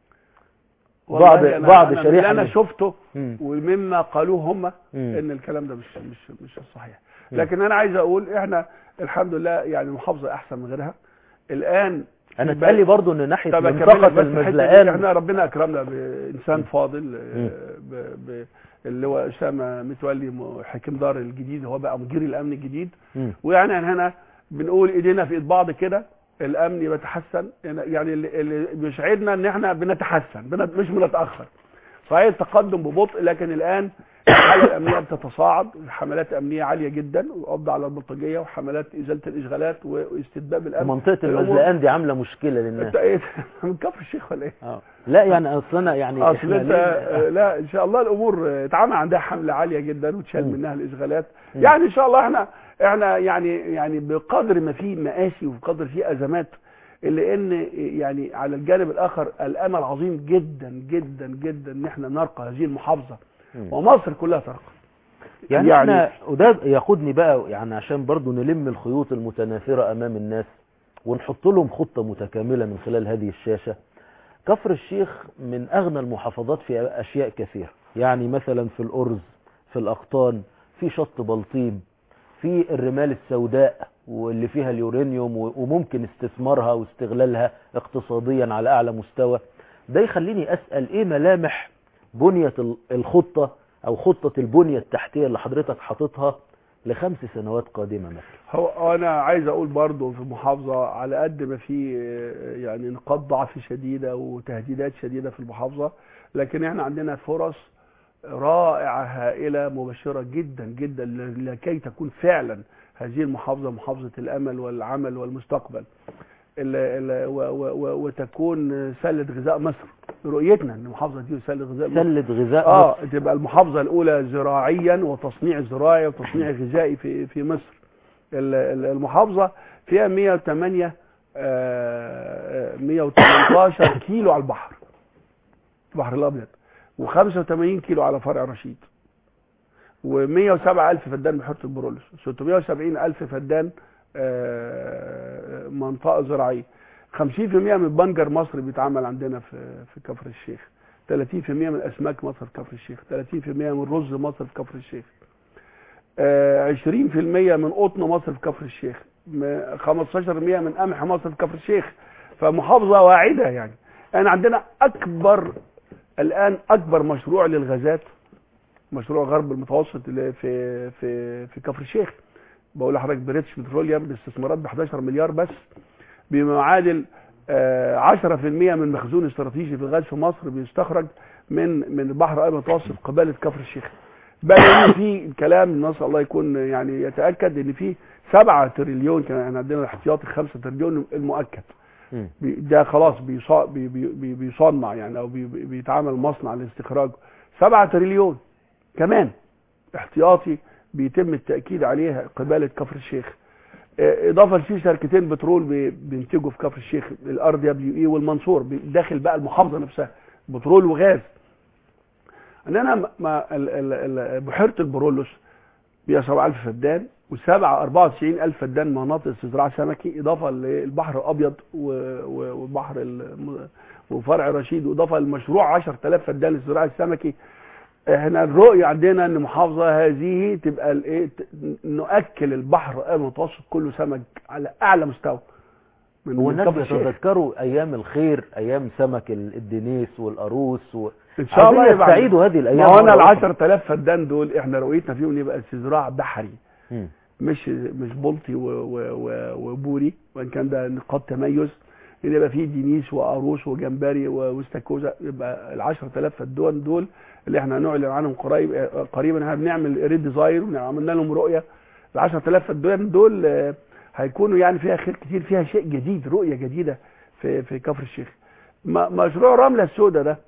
والله بعض- أنا بعض أنا شريحة اللي انا من- شفته مم. ومما قالوه هم مم. ان الكلام ده مش مش مش صحيح مم. لكن انا عايز اقول احنا الحمد لله يعني المحافظه احسن من غيرها الان انا في اتقال لي بال- برضو ان ناحية طب أكمل لك منطقة بس الحتة دي. المزلقان احنا ربنا اكرمنا بانسان فاضل آه، ب... ب... اللي هو اسامه متولي م- حكيم دار الجديد هو بقى مدير الامن الجديد مم. ويعني هنا بنقول ايدينا في ايد بعض كده الامن بيتحسن يعني اللي, اللي بيسعدنا ان احنا بنتحسن بن... مش بنتاخر صحيح التقدم ببطء لكن الان الحاله الامنيه بتتصاعد حملات امنيه عاليه جدا وقبض على البلطجيه وحملات ازاله الاشغالات واستتباب الامن منطقة الأمور- المزلقان دي عاملة مشكلة انت للناس ايه من كفر الشيخ ولا ايه؟ اه لا يعني اصل انا يعني اصل احنا انت ليه- آه، لا ان شاء الله الامور آه، اتعمل عندها حمله عاليه جدا وتشال مم. منها الاشغالات مم. يعني ان شاء الله احنا احنا يعني يعني بقدر ما في مآسي وبقدر في ازمات الا ان يعني على الجانب الاخر الامل عظيم جدا جدا جدا ان احنا نرقى هذه المحافظه مم. ومصر كلها ترقى يعني, يعني- احنا وده ياخدني بقى يعني عشان برضو نلم الخيوط المتناثرة امام الناس ونحط لهم خطة متكاملة من خلال هذه الشاشة كفر الشيخ من اغنى المحافظات في اشياء كثيرة يعني مثلا في الارز في الاقطان في شط بلطيم في الرمال السوداء واللي فيها اليورانيوم و- وممكن استثمارها واستغلالها اقتصاديا على اعلى مستوى ده يخليني اسأل ايه ملامح بنية ال- الخطة او خطة البنية التحتية اللي حضرتك حاططها لخمس سنوات قادمة مثلا هو انا عايز اقول برضو في المحافظه على قد ما في آه، يعني نقاط ضعف شديده وتهديدات شديده في المحافظه لكن احنا عندنا فرص رائعه هائله مبشره جدا جدا ل- لكي تكون فعلا هذه المحافظه محافظه الامل والعمل والمستقبل ال ال و و و وتكون سله غذاء مصر رؤيتنا ان المحافظه دي سله غذاء مصر سلة غذاء اه مصر. تبقى المحافظه الاولى زراعيا وتصنيع زراعي وتصنيع غذائي في في مصر ال- ال- المحافظه فيها 108 آه، آه، 118 كيلو على البحر البحر الابيض و85 كيلو على فرع رشيد و107 الف فدان بحيره البرولس 670 الف فدان آه، منطقه زراعيه 50% من بنجر مصر بيتعمل عندنا في في كفر الشيخ 30% من اسماك مصر في كفر الشيخ 30% من رز مصر في كفر الشيخ آه، 20% من قطن مصر في كفر الشيخ م- 15% من قمح مصر في كفر الشيخ فمحافظه واعده يعني احنا عندنا اكبر الان اكبر مشروع للغازات مشروع غرب المتوسط اللي في في في كفر الشيخ بقول لحضرتك بريتش بتروليوم باستثمارات ب 11 مليار بس بما يعادل آه، 10% من مخزون استراتيجي في الغاز في مصر بيستخرج من من البحر الابيض المتوسط قباله كفر الشيخ بل ان في كلام نسال الله يكون يعني يتاكد ان في 7 تريليون كان احنا عندنا الاحتياطي 5 تريليون المؤكد مم. بي- ده خلاص بيصا- بي- بي- بي- بيصنع يعني او بي- بي- بيتعمل مصنع لاستخراجه 7 تريليون كمان احتياطي بيتم التاكيد عليها قباله كفر الشيخ اه، اضافه لفي شركتين بترول بي- بينتجوا في كفر الشيخ الار دبليو اي والمنصور بي- داخل بقى المحافظه نفسها بترول وغاز عندنا م- ما ال- ال- ال- بحيره البرولوس 107000 فدان و7 94000 فدان مناطق استزراع سمكي اضافه للبحر الابيض و- و- والبحر الم- وفرع رشيد واضافه للمشروع 10000 فدان للزراعه السمكي احنا الرؤيه عندنا ان محافظه هذه تبقى الايه ت- نؤكل البحر المتوسط كله سمك على اعلى مستوى من هو من الناس كفر الشيخ. بيتذكروا ايام الخير ايام سمك ال- الدنيس والقاروس و... ان شاء الله عايزين يبقى يستعيدوا هذه الايام ما هو انا ال مرة أخرى. 10000 فدان دول احنا رؤيتنا فيهم يبقى استزراع بحري مم. مش مش بلطي و- و- و- وبوري وان كان ده نقاط تميز ان يبقى فيه دينيس وقاروش وجمبري و- واستاكوزا يبقى ال 10000 فدان دول اللي احنا هنعلن عنهم قريب قريبا احنا بنعمل ريد ديزاين وعملنا لهم رؤيه ال 10000 فدان دول آه، هيكونوا يعني فيها خير كتير فيها شيء جديد رؤيه جديده في في كفر الشيخ م- مشروع رمله السوداء ده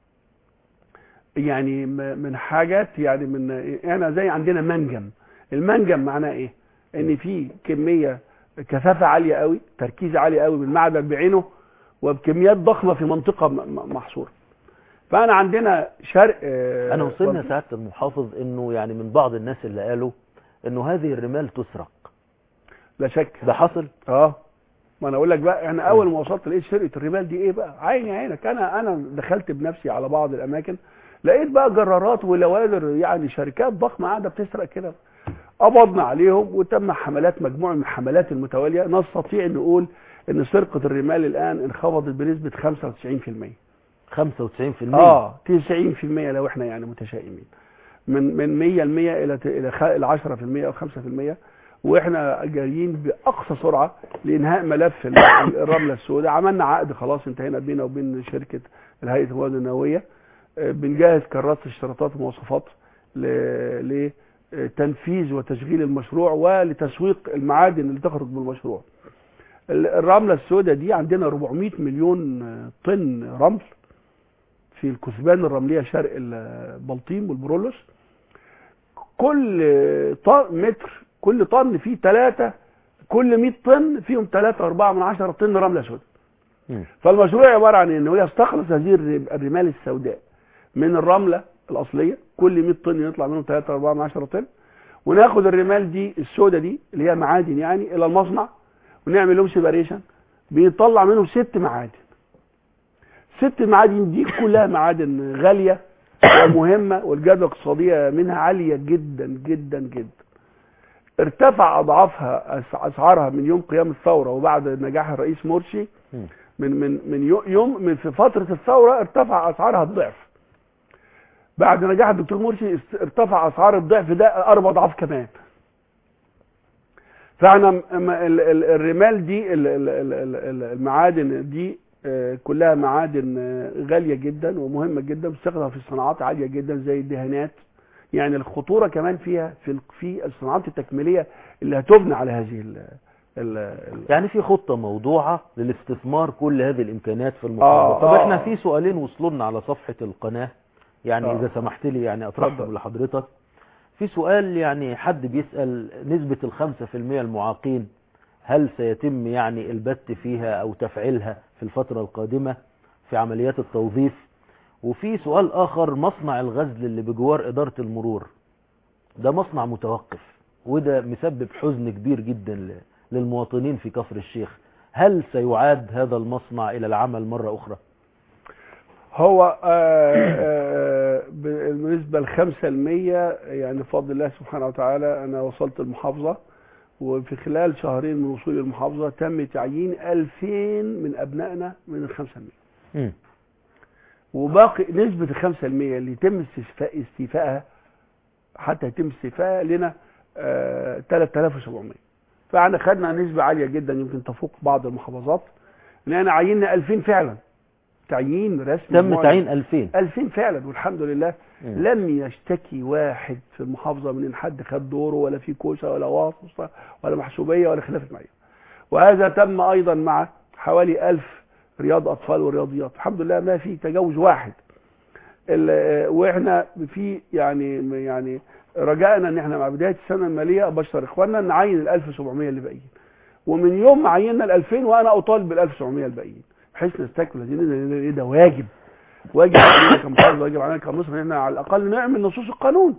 يعني م- من حاجات يعني من احنا زي عندنا منجم المنجم معناه ايه ان في كميه كثافه عاليه قوي تركيز عالي قوي من المعدن بعينه وبكميات ضخمه في منطقه م- م- محصوره فانا عندنا شرق آه، انا وصلنا سعاده المحافظ انه يعني من بعض الناس اللي قالوا انه هذه الرمال تسرق لا شك ده حصل اه ما انا اقول لك بقى احنا اول ما وصلت لقيت شرقه الرمال دي ايه بقى عيني عينك انا انا دخلت بنفسي على بعض الاماكن لقيت بقى جرارات ولوادر يعني شركات ضخمه قاعده بتسرق كده قبضنا عليهم وتم حملات مجموعه من الحملات المتواليه نستطيع ان نقول ان سرقه الرمال الان انخفضت بنسبه 95% 95% اه 90% لو احنا يعني متشائمين من من 100 ل 100 الى ت- الى خ- الى 10% او 5% واحنا جايين باقصى سرعه لانهاء ملف ال- الرمله السوداء عملنا عقد خلاص انتهينا بينا وبين شركه الهيئه المواد النوويه آه، بنجهز كراسه اشتراطات ومواصفات ل- لتنفيذ وتشغيل المشروع ولتسويق المعادن اللي تخرج من المشروع ال- الرمله السوداء دي عندنا 400 مليون آه، طن رمل في الكثبان الرمليه شرق البلطيم والبرولوس كل طن متر كل طن فيه ثلاثة كل 100 طن فيهم 3 4 من 10 طن رمله سوداء مم. فالمشروع عباره عن انه يستخلص هذه الر- الرمال السوداء من الرمله الاصليه كل 100 طن يطلع منهم 3 4 من 10 طن وناخد الرمال دي السوداء دي اللي هي معادن يعني الى المصنع ونعمل لهم سيباريشن بيطلع منهم ست معادن ست معادن دي كلها معادن غاليه ومهمه والجدوى الاقتصاديه منها عاليه جدا جدا جدا ارتفع اضعافها أس- اسعارها من يوم قيام الثوره وبعد نجاح الرئيس مرسي مم. من من من يو- يوم من في فتره الثوره ارتفع اسعارها الضعف بعد نجاح الدكتور مرسي است- ارتفع اسعار الضعف ده اربع اضعاف كمان فاحنا م- م- ال- ال- الرمال دي ال- ال- ال- ال- ال- المعادن دي آه، كلها معادن آه، غاليه جدا ومهمه جدا بتستخدم في صناعات عاليه جدا زي الدهانات يعني الخطوره كمان فيها في ال- في الصناعات التكميليه اللي هتبنى على هذه ال ال ال- يعني في خطة موضوعة للاستثمار كل هذه الإمكانيات في المحافظة آه، طب آه. احنا في سؤالين وصلوا لنا على صفحة القناة يعني آه. إذا سمحت لي يعني أطرحهم اتفضل. لحضرتك في سؤال يعني حد بيسأل نسبة الخمسة في المية المعاقين هل سيتم يعني البت فيها أو تفعيلها في الفترة القادمة في عمليات التوظيف وفي سؤال آخر مصنع الغزل اللي بجوار إدارة المرور ده مصنع متوقف وده مسبب حزن كبير جدا ل- للمواطنين في كفر الشيخ هل سيعاد هذا المصنع إلى العمل مرة أخرى هو آه، آه، بالنسبة لخمسة المية يعني بفضل الله سبحانه وتعالى أنا وصلت المحافظة وفي خلال شهرين من وصولي المحافظة تم تعيين ألفين من أبنائنا من الخمسة المية مم. وباقي نسبة الخمسة المية اللي يتم استشفاء استيفائها حتى يتم استيفائها لنا آه 3700 فاحنا خدنا نسبة عالية جدا يمكن تفوق بعض المحافظات لأن عيننا 2000 فعلا تعيين رسمي تم معلن. تعيين 2000 2000 فعلا والحمد لله مم. لم يشتكي واحد في المحافظة من ان حد خد دوره ولا في كوشة ولا واسطة ولا محسوبية ولا خلاف معين وهذا تم ايضا مع حوالي 1000 رياض اطفال ورياضيات الحمد لله ما في تجاوز واحد ال- واحنا في يعني يعني رجائنا ان احنا مع بدايه السنه الماليه ابشر اخواننا نعين ال 1700 اللي باقيين ومن يوم ما عيننا ال 2000 وانا اطالب بال 1700 الباقيين بحيث نستكمل هذه ده واجب واجب علينا كمحافظه واجب علينا كمصر ان احنا على الاقل نعمل نصوص القانون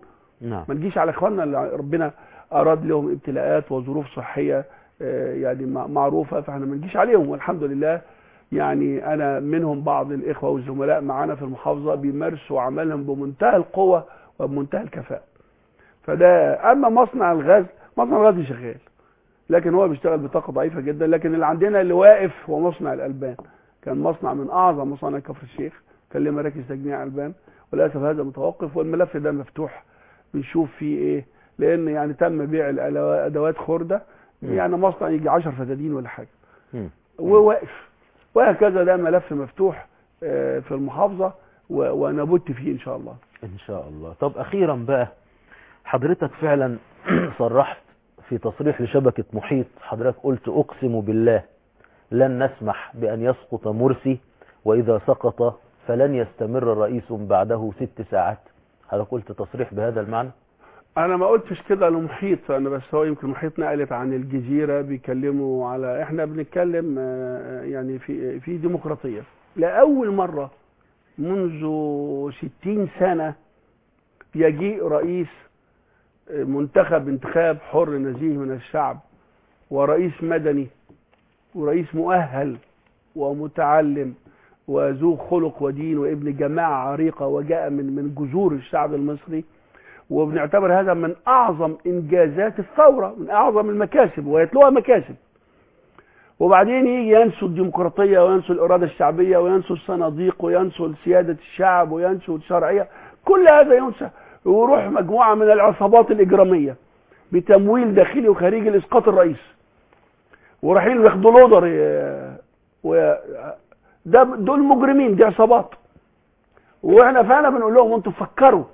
نعم ما نجيش على اخواننا اللي ربنا اراد لهم ابتلاءات وظروف صحيه آه، يعني مع- معروفه فاحنا ما نجيش عليهم والحمد لله يعني انا منهم بعض الاخوه والزملاء معانا في المحافظه بيمارسوا عملهم بمنتهى القوه وبمنتهى الكفاءه فده اما مصنع الغاز مصنع الغاز شغال لكن هو بيشتغل بطاقه ضعيفه جدا لكن اللي عندنا اللي واقف هو مصنع الالبان كان مصنع من اعظم مصانع كفر الشيخ كان له مراكز تجميع البان وللاسف هذا متوقف والملف ده مفتوح بنشوف فيه ايه لان يعني تم بيع الألوا- ادوات خرده مم. يعني مصنع يجي 10 فدادين ولا حاجه مم. وواقف وهكذا ده ملف مفتوح آه، في المحافظه و- ونبت فيه ان شاء الله ان شاء الله طب اخيرا بقى حضرتك فعلا صرحت في تصريح لشبكة محيط حضرتك قلت اقسم بالله لن نسمح بان يسقط مرسي واذا سقط فلن يستمر رئيس بعده ست ساعات حضرتك قلت تصريح بهذا المعنى انا ما قلتش كده لمحيط انا بس هو يمكن محيط نقلت عن الجزيره بيكلموا على احنا بنتكلم آه، يعني في في ديمقراطيه لاول مره منذ ستين سنه يجيء رئيس آه، منتخب انتخاب حر نزيه من الشعب ورئيس مدني ورئيس مؤهل ومتعلم وذو خلق ودين وابن جماعه عريقه وجاء من من جذور الشعب المصري وبنعتبر هذا من اعظم انجازات الثوره من اعظم المكاسب ويتلوها مكاسب وبعدين يجي ينسوا الديمقراطيه وينسوا الاراده الشعبيه وينسوا الصناديق وينسوا سياده الشعب وينسوا الشرعيه كل هذا ينسى ويروح مجموعه من العصابات الاجراميه بتمويل داخلي وخارجي لاسقاط الرئيس ورايحين ياخدوا لودر ي- و ده دول مجرمين دي عصابات واحنا فعلا بنقول لهم انتوا فكروا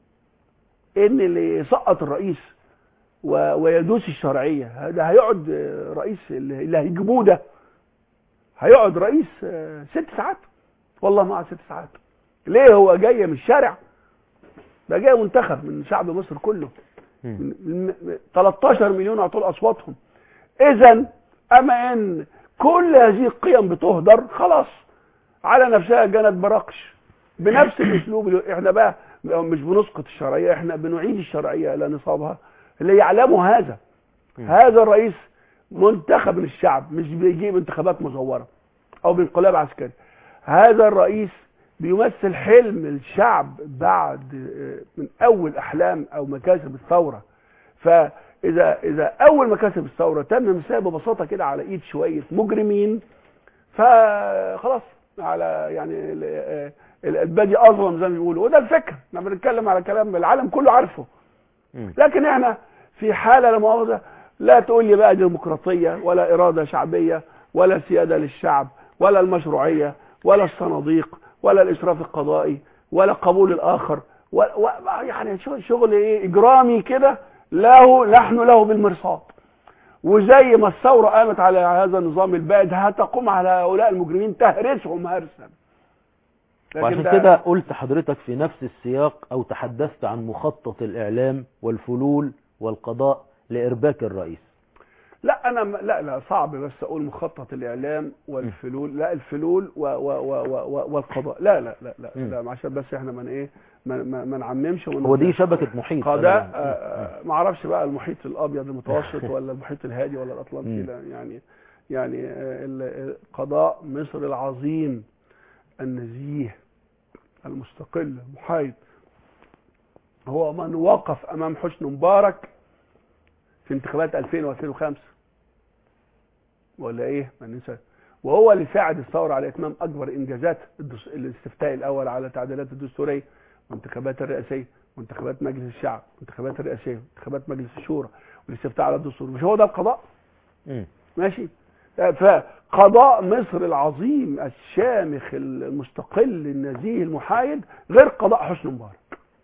ان اللي يسقط الرئيس و- ويدوس الشرعيه هذا هيقعد آه، رئيس اللي اللي هيجيبوه ده هيقعد رئيس آه، ست ساعات والله ما قعد ست ساعات ليه هو جاي من الشارع ده جاي منتخب من شعب مصر كله مم. من- من- 13 مليون اعطوا اصواتهم اذا اما ان كل هذه القيم بتهدر خلاص على نفسها جنت براقش بنفس الاسلوب اللي احنا بقى مش بنسقط الشرعيه احنا بنعيد الشرعيه الى نصابها اللي يعلموا هذا مم. هذا الرئيس منتخب من الشعب مش بيجيب انتخابات مزوره او بانقلاب عسكري هذا الرئيس بيمثل حلم الشعب بعد آه، من اول احلام او مكاسب الثوره فاذا اذا اول مكاسب الثوره تم مساها ببساطه كده على ايد شويه مجرمين فخلاص على يعني ال- آه، البادي اظلم زي ما بيقولوا وده الفكر احنا بنتكلم على كلام العالم كله عارفه مم. لكن احنا في حاله لا مؤاخذه لا تقول لي بقى ديمقراطيه ولا اراده شعبيه ولا سياده للشعب ولا المشروعيه ولا الصناديق ولا الاشراف القضائي ولا قبول الاخر ولا و... يعني شغل- شغل ايه اجرامي كده له نحن له بالمرصاد وزي ما الثوره قامت على هذا النظام البائد هتقوم على هؤلاء المجرمين تهرسهم هرسا لكن وعشان ده- كده قلت حضرتك في نفس السياق او تحدثت عن مخطط الاعلام والفلول والقضاء لارباك الرئيس لا انا م- لا لا صعب بس اقول مخطط الاعلام والفلول لا الفلول و و و و و والقضاء لا لا لا لا, مم. لا عشان بس احنا من ايه ما, ما, ما نعممش ون- هو دي شبكة محيط قضاء أنا- آه، ما اعرفش بقى المحيط الابيض المتوسط ولا المحيط الهادي ولا الاطلنطي مم. لا يعني يعني آه، ال- قضاء مصر العظيم النزيه المستقل المحايد هو من وقف امام حسني مبارك في انتخابات 2000 و2005 ولا ايه ما ننسى وهو اللي ساعد الثوره على اتمام اكبر انجازات الدس- الاستفتاء الاول على التعديلات الدستوريه والانتخابات الرئاسيه وانتخابات مجلس الشعب والانتخابات الرئاسيه وانتخابات مجلس الشورى والاستفتاء على الدستور مش هو ده القضاء مم. ماشي فقضاء مصر العظيم الشامخ المستقل النزيه المحايد غير قضاء حسني مبارك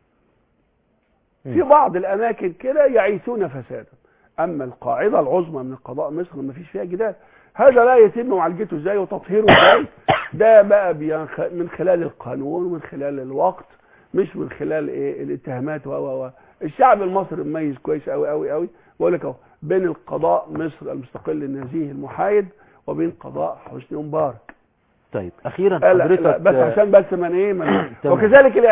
مم. في بعض الاماكن كده يعيثون فسادا اما القاعده العظمى من قضاء مصر ما فيش فيها جدال هذا لا يتم معالجته ازاي وتطهيره ازاي ده بقى بينخ... من خلال القانون ومن خلال الوقت مش من خلال ايه الاتهامات و و و الشعب المصري مميز كويس قوي قوي قوي بقول لك اهو بين القضاء مصر المستقل النزيه المحايد وبين قضاء حسني مبارك طيب اخيرا لا لا حضرتك لا بس عشان بس من ايه من تمام. وكذلك الاعلام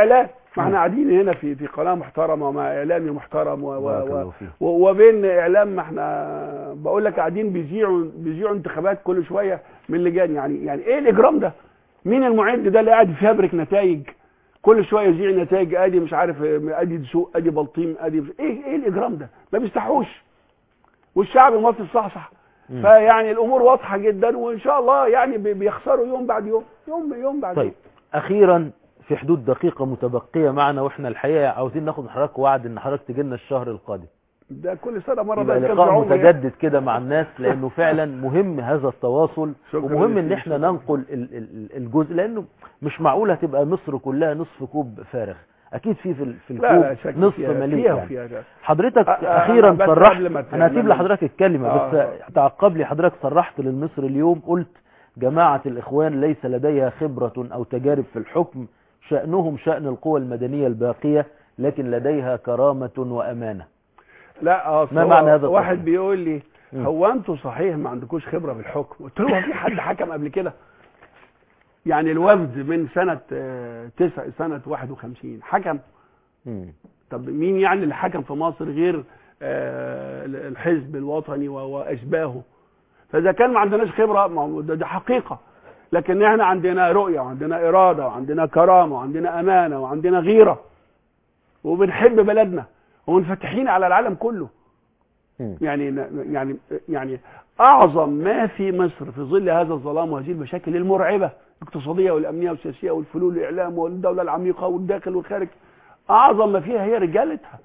ما احنا قاعدين هنا في في قناه محترمه ومع اعلامي محترم و بارك و و الله فيك. و- وبين اعلام ما احنا بقول لك قاعدين بيذيعوا بيذيعوا انتخابات كل شويه من لجان يعني يعني ايه الاجرام ده؟ مين المعد ده اللي قاعد يفبرك نتائج كل شويه يذيع نتائج ادي مش عارف ادي دسوق ادي بلطيم ادي مش ايه ايه الاجرام ده؟ ما بيستحوش والشعب المصري صحصح مم. فيعني الامور واضحه جدا وان شاء الله يعني بي- بيخسروا يوم بعد يوم يوم يوم بعد طيب يوم اخيرا في حدود دقيقة متبقية معنا واحنا الحقيقة عاوزين ناخد من حضرتك وعد ان حضرتك تجي لنا الشهر القادم ده كل سنه مره يبقى ده كان في لقاء عمري. متجدد كده مع الناس لانه فعلا مهم هذا التواصل شكراً ومهم ان جزيلاً. احنا ننقل ال- ال- الجزء لانه مش معقول هتبقى مصر كلها نصف كوب فارغ اكيد في في, ال- في لا لا الكوب شك نصف فيها مليء فيها يعني. وفيها ده. حضرتك أ- أ- اخيرا بس صرحت قبل ما ت- انا هسيب لما- لحضرتك الكلمة آه. بس تعقب لي حضرتك صرحت للمصر اليوم قلت جماعة الاخوان ليس لديها خبرة او تجارب في الحكم شأنهم شأن القوى المدنية الباقية لكن لديها كرامة وامانة لا أصل ما هو معنى هذا واحد التصريح؟ بيقول لي مم. هو انتوا صحيح ما عندكوش خبره بالحكم قلت له هو في حد حكم قبل كده يعني الوفد من سنه آه، تسع سنه 51 حكم مم. طب مين يعني اللي حكم في مصر غير آه، الحزب الوطني و- واشباهه فاذا كان ما عندناش خبره ما هو ده, ده حقيقه لكن احنا عندنا رؤيه وعندنا اراده وعندنا كرامه وعندنا امانه وعندنا غيره وبنحب بلدنا ومنفتحين على العالم كله مم. يعني يعني يعني اعظم ما في مصر في ظل هذا الظلام وهذه المشاكل المرعبه الاقتصاديه والامنيه والسياسيه والفلول والاعلام والدوله العميقه والداخل والخارج اعظم ما فيها هي رجالتها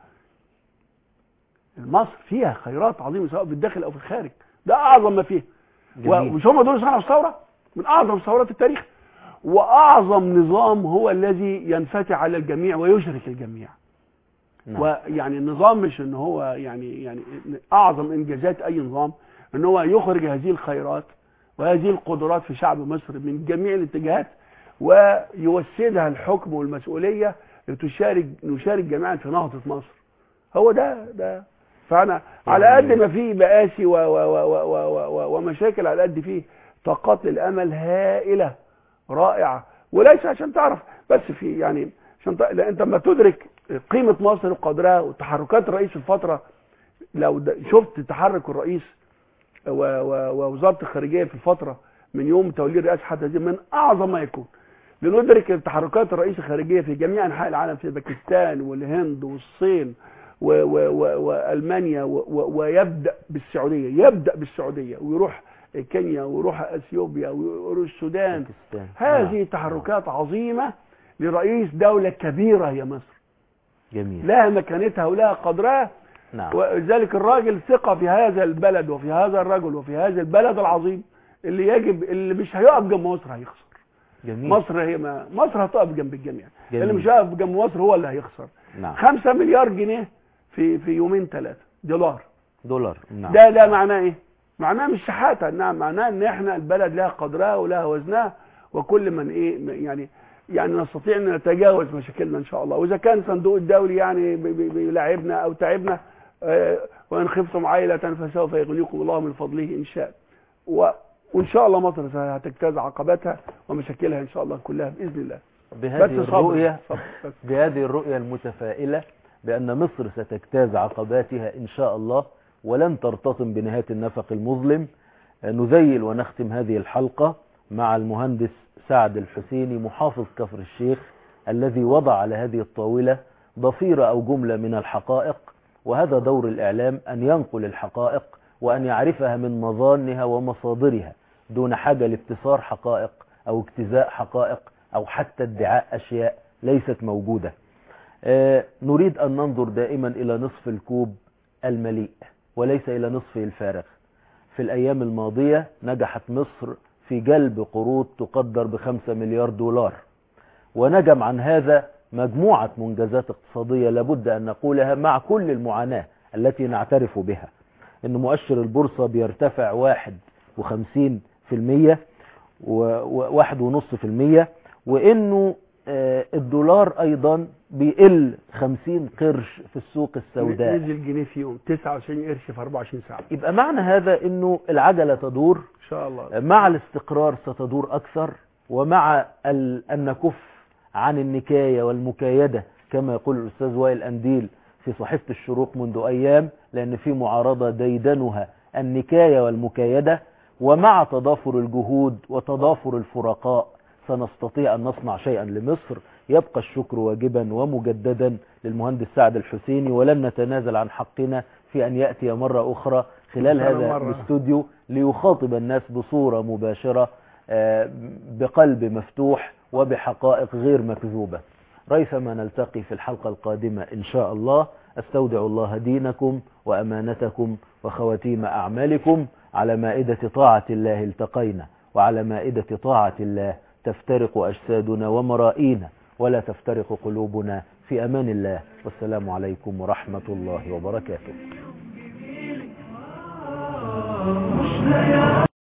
مصر فيها خيرات عظيمه سواء في الداخل او في الخارج ده اعظم ما فيها جميل. ومش هم دول صنعوا الثوره من اعظم ثورات التاريخ واعظم نظام هو الذي ينفتح على الجميع ويشرك الجميع نعم. ويعني النظام مش ان هو يعني يعني اعظم انجازات اي نظام ان هو يخرج هذه الخيرات وهذه القدرات في شعب مصر من جميع الاتجاهات ويوسدها الحكم والمسؤوليه لتشارك نشارك جميعا في نهضه مصر هو ده ده فانا على قد ما في مآسي و و و و و و و ومشاكل على قد فيه طاقات للامل هائله رائعه وليس عشان تعرف بس في يعني عشان ت- لأن انت لما تدرك قيمه مصر وقدرها وتحركات الرئيس في الفتره لو د- شفت تحرك الرئيس و- و- ووزاره الخارجيه في الفتره من يوم توليه الرئاسه حتى دي من اعظم ما يكون لندرك تحركات الرئيس الخارجيه في جميع انحاء العالم في باكستان والهند والصين و و و والمانيا و و ويبدا بالسعوديه يبدا بالسعوديه ويروح كينيا ويروح اثيوبيا ويروح السودان باكستان. هذه نعم. تحركات عظيمه لرئيس دوله كبيره هي مصر جميل لها مكانتها ولها قدرها نعم ولذلك الراجل ثقة في هذا البلد وفي هذا الرجل وفي هذا البلد العظيم اللي يجب اللي مش هيقف جنب مصر هيخسر جميل مصر هي ما مصر هتقف جنب الجميع جميل. اللي مش هيقف جنب مصر هو اللي هيخسر نعم خمسة مليار جنيه في في يومين ثلاثة دولار دولار نعم ده ده معناه ايه معناه مش شحاتة نعم معناه ان احنا البلد لها قدرها ولها وزنها وكل من ايه يعني يعني نستطيع ان نتجاوز مشاكلنا ان شاء الله واذا كان صندوق الدولي يعني بي- بي- بيلاعبنا او تعبنا آه، وان خفتم عائلة فسوف يغنيكم الله من فضله ان شاء و وان شاء الله مصر هتجتاز عقباتها ومشاكلها ان شاء الله كلها باذن الله بهذه بس صبر الرؤية صبر بس. بهذه الرؤية المتفائلة بأن مصر ستجتاز عقباتها إن شاء الله ولن ترتطم بنهاية النفق المظلم نذيل ونختم هذه الحلقة مع المهندس سعد الحسيني محافظ كفر الشيخ الذي وضع على هذه الطاولة ضفيرة أو جملة من الحقائق وهذا دور الإعلام أن ينقل الحقائق وأن يعرفها من مظانها ومصادرها دون حاجة لابتصار حقائق أو اجتزاء حقائق أو حتى ادعاء أشياء ليست موجودة آه، نريد أن ننظر دائما إلى نصف الكوب المليء وليس إلى نصفه الفارغ في الأيام الماضية نجحت مصر في جلب قروض تقدر بخمسة مليار دولار ونجم عن هذا مجموعة منجزات اقتصادية لابد أن نقولها مع كل المعاناة التي نعترف بها أن مؤشر البورصة بيرتفع واحد وخمسين في المية وواحد ونص في المية وأنه آه، الدولار أيضا بيقل خمسين قرش في السوق السوداء نزل جنيه في يوم 29 قرش في 24 ساعة يبقى معنى هذا أنه العجلة تدور ان شاء الله مع الاستقرار ستدور أكثر ومع ال- أن نكف عن النكاية والمكايدة كما يقول الأستاذ وائل أنديل في صحيفة الشروق منذ أيام لأن في معارضة ديدنها النكاية والمكايدة ومع تضافر الجهود وتضافر الفرقاء سنستطيع أن نصنع شيئا لمصر يبقى الشكر واجبا ومجددا للمهندس سعد الحسيني ولن نتنازل عن حقنا في أن يأتي مرة أخرى خلال إن شاء الله هذا مرة. الاستوديو ليخاطب الناس بصورة مباشرة آه، بقلب مفتوح وبحقائق غير مكذوبة ريثما نلتقي في الحلقة القادمة إن شاء الله أستودع الله دينكم وأمانتكم وخواتيم أعمالكم على مائدة طاعة الله التقينا وعلى مائدة طاعة الله تفترق أجسادنا ومرائينا ولا تفترق قلوبنا في أمان الله والسلام عليكم ورحمة الله وبركاته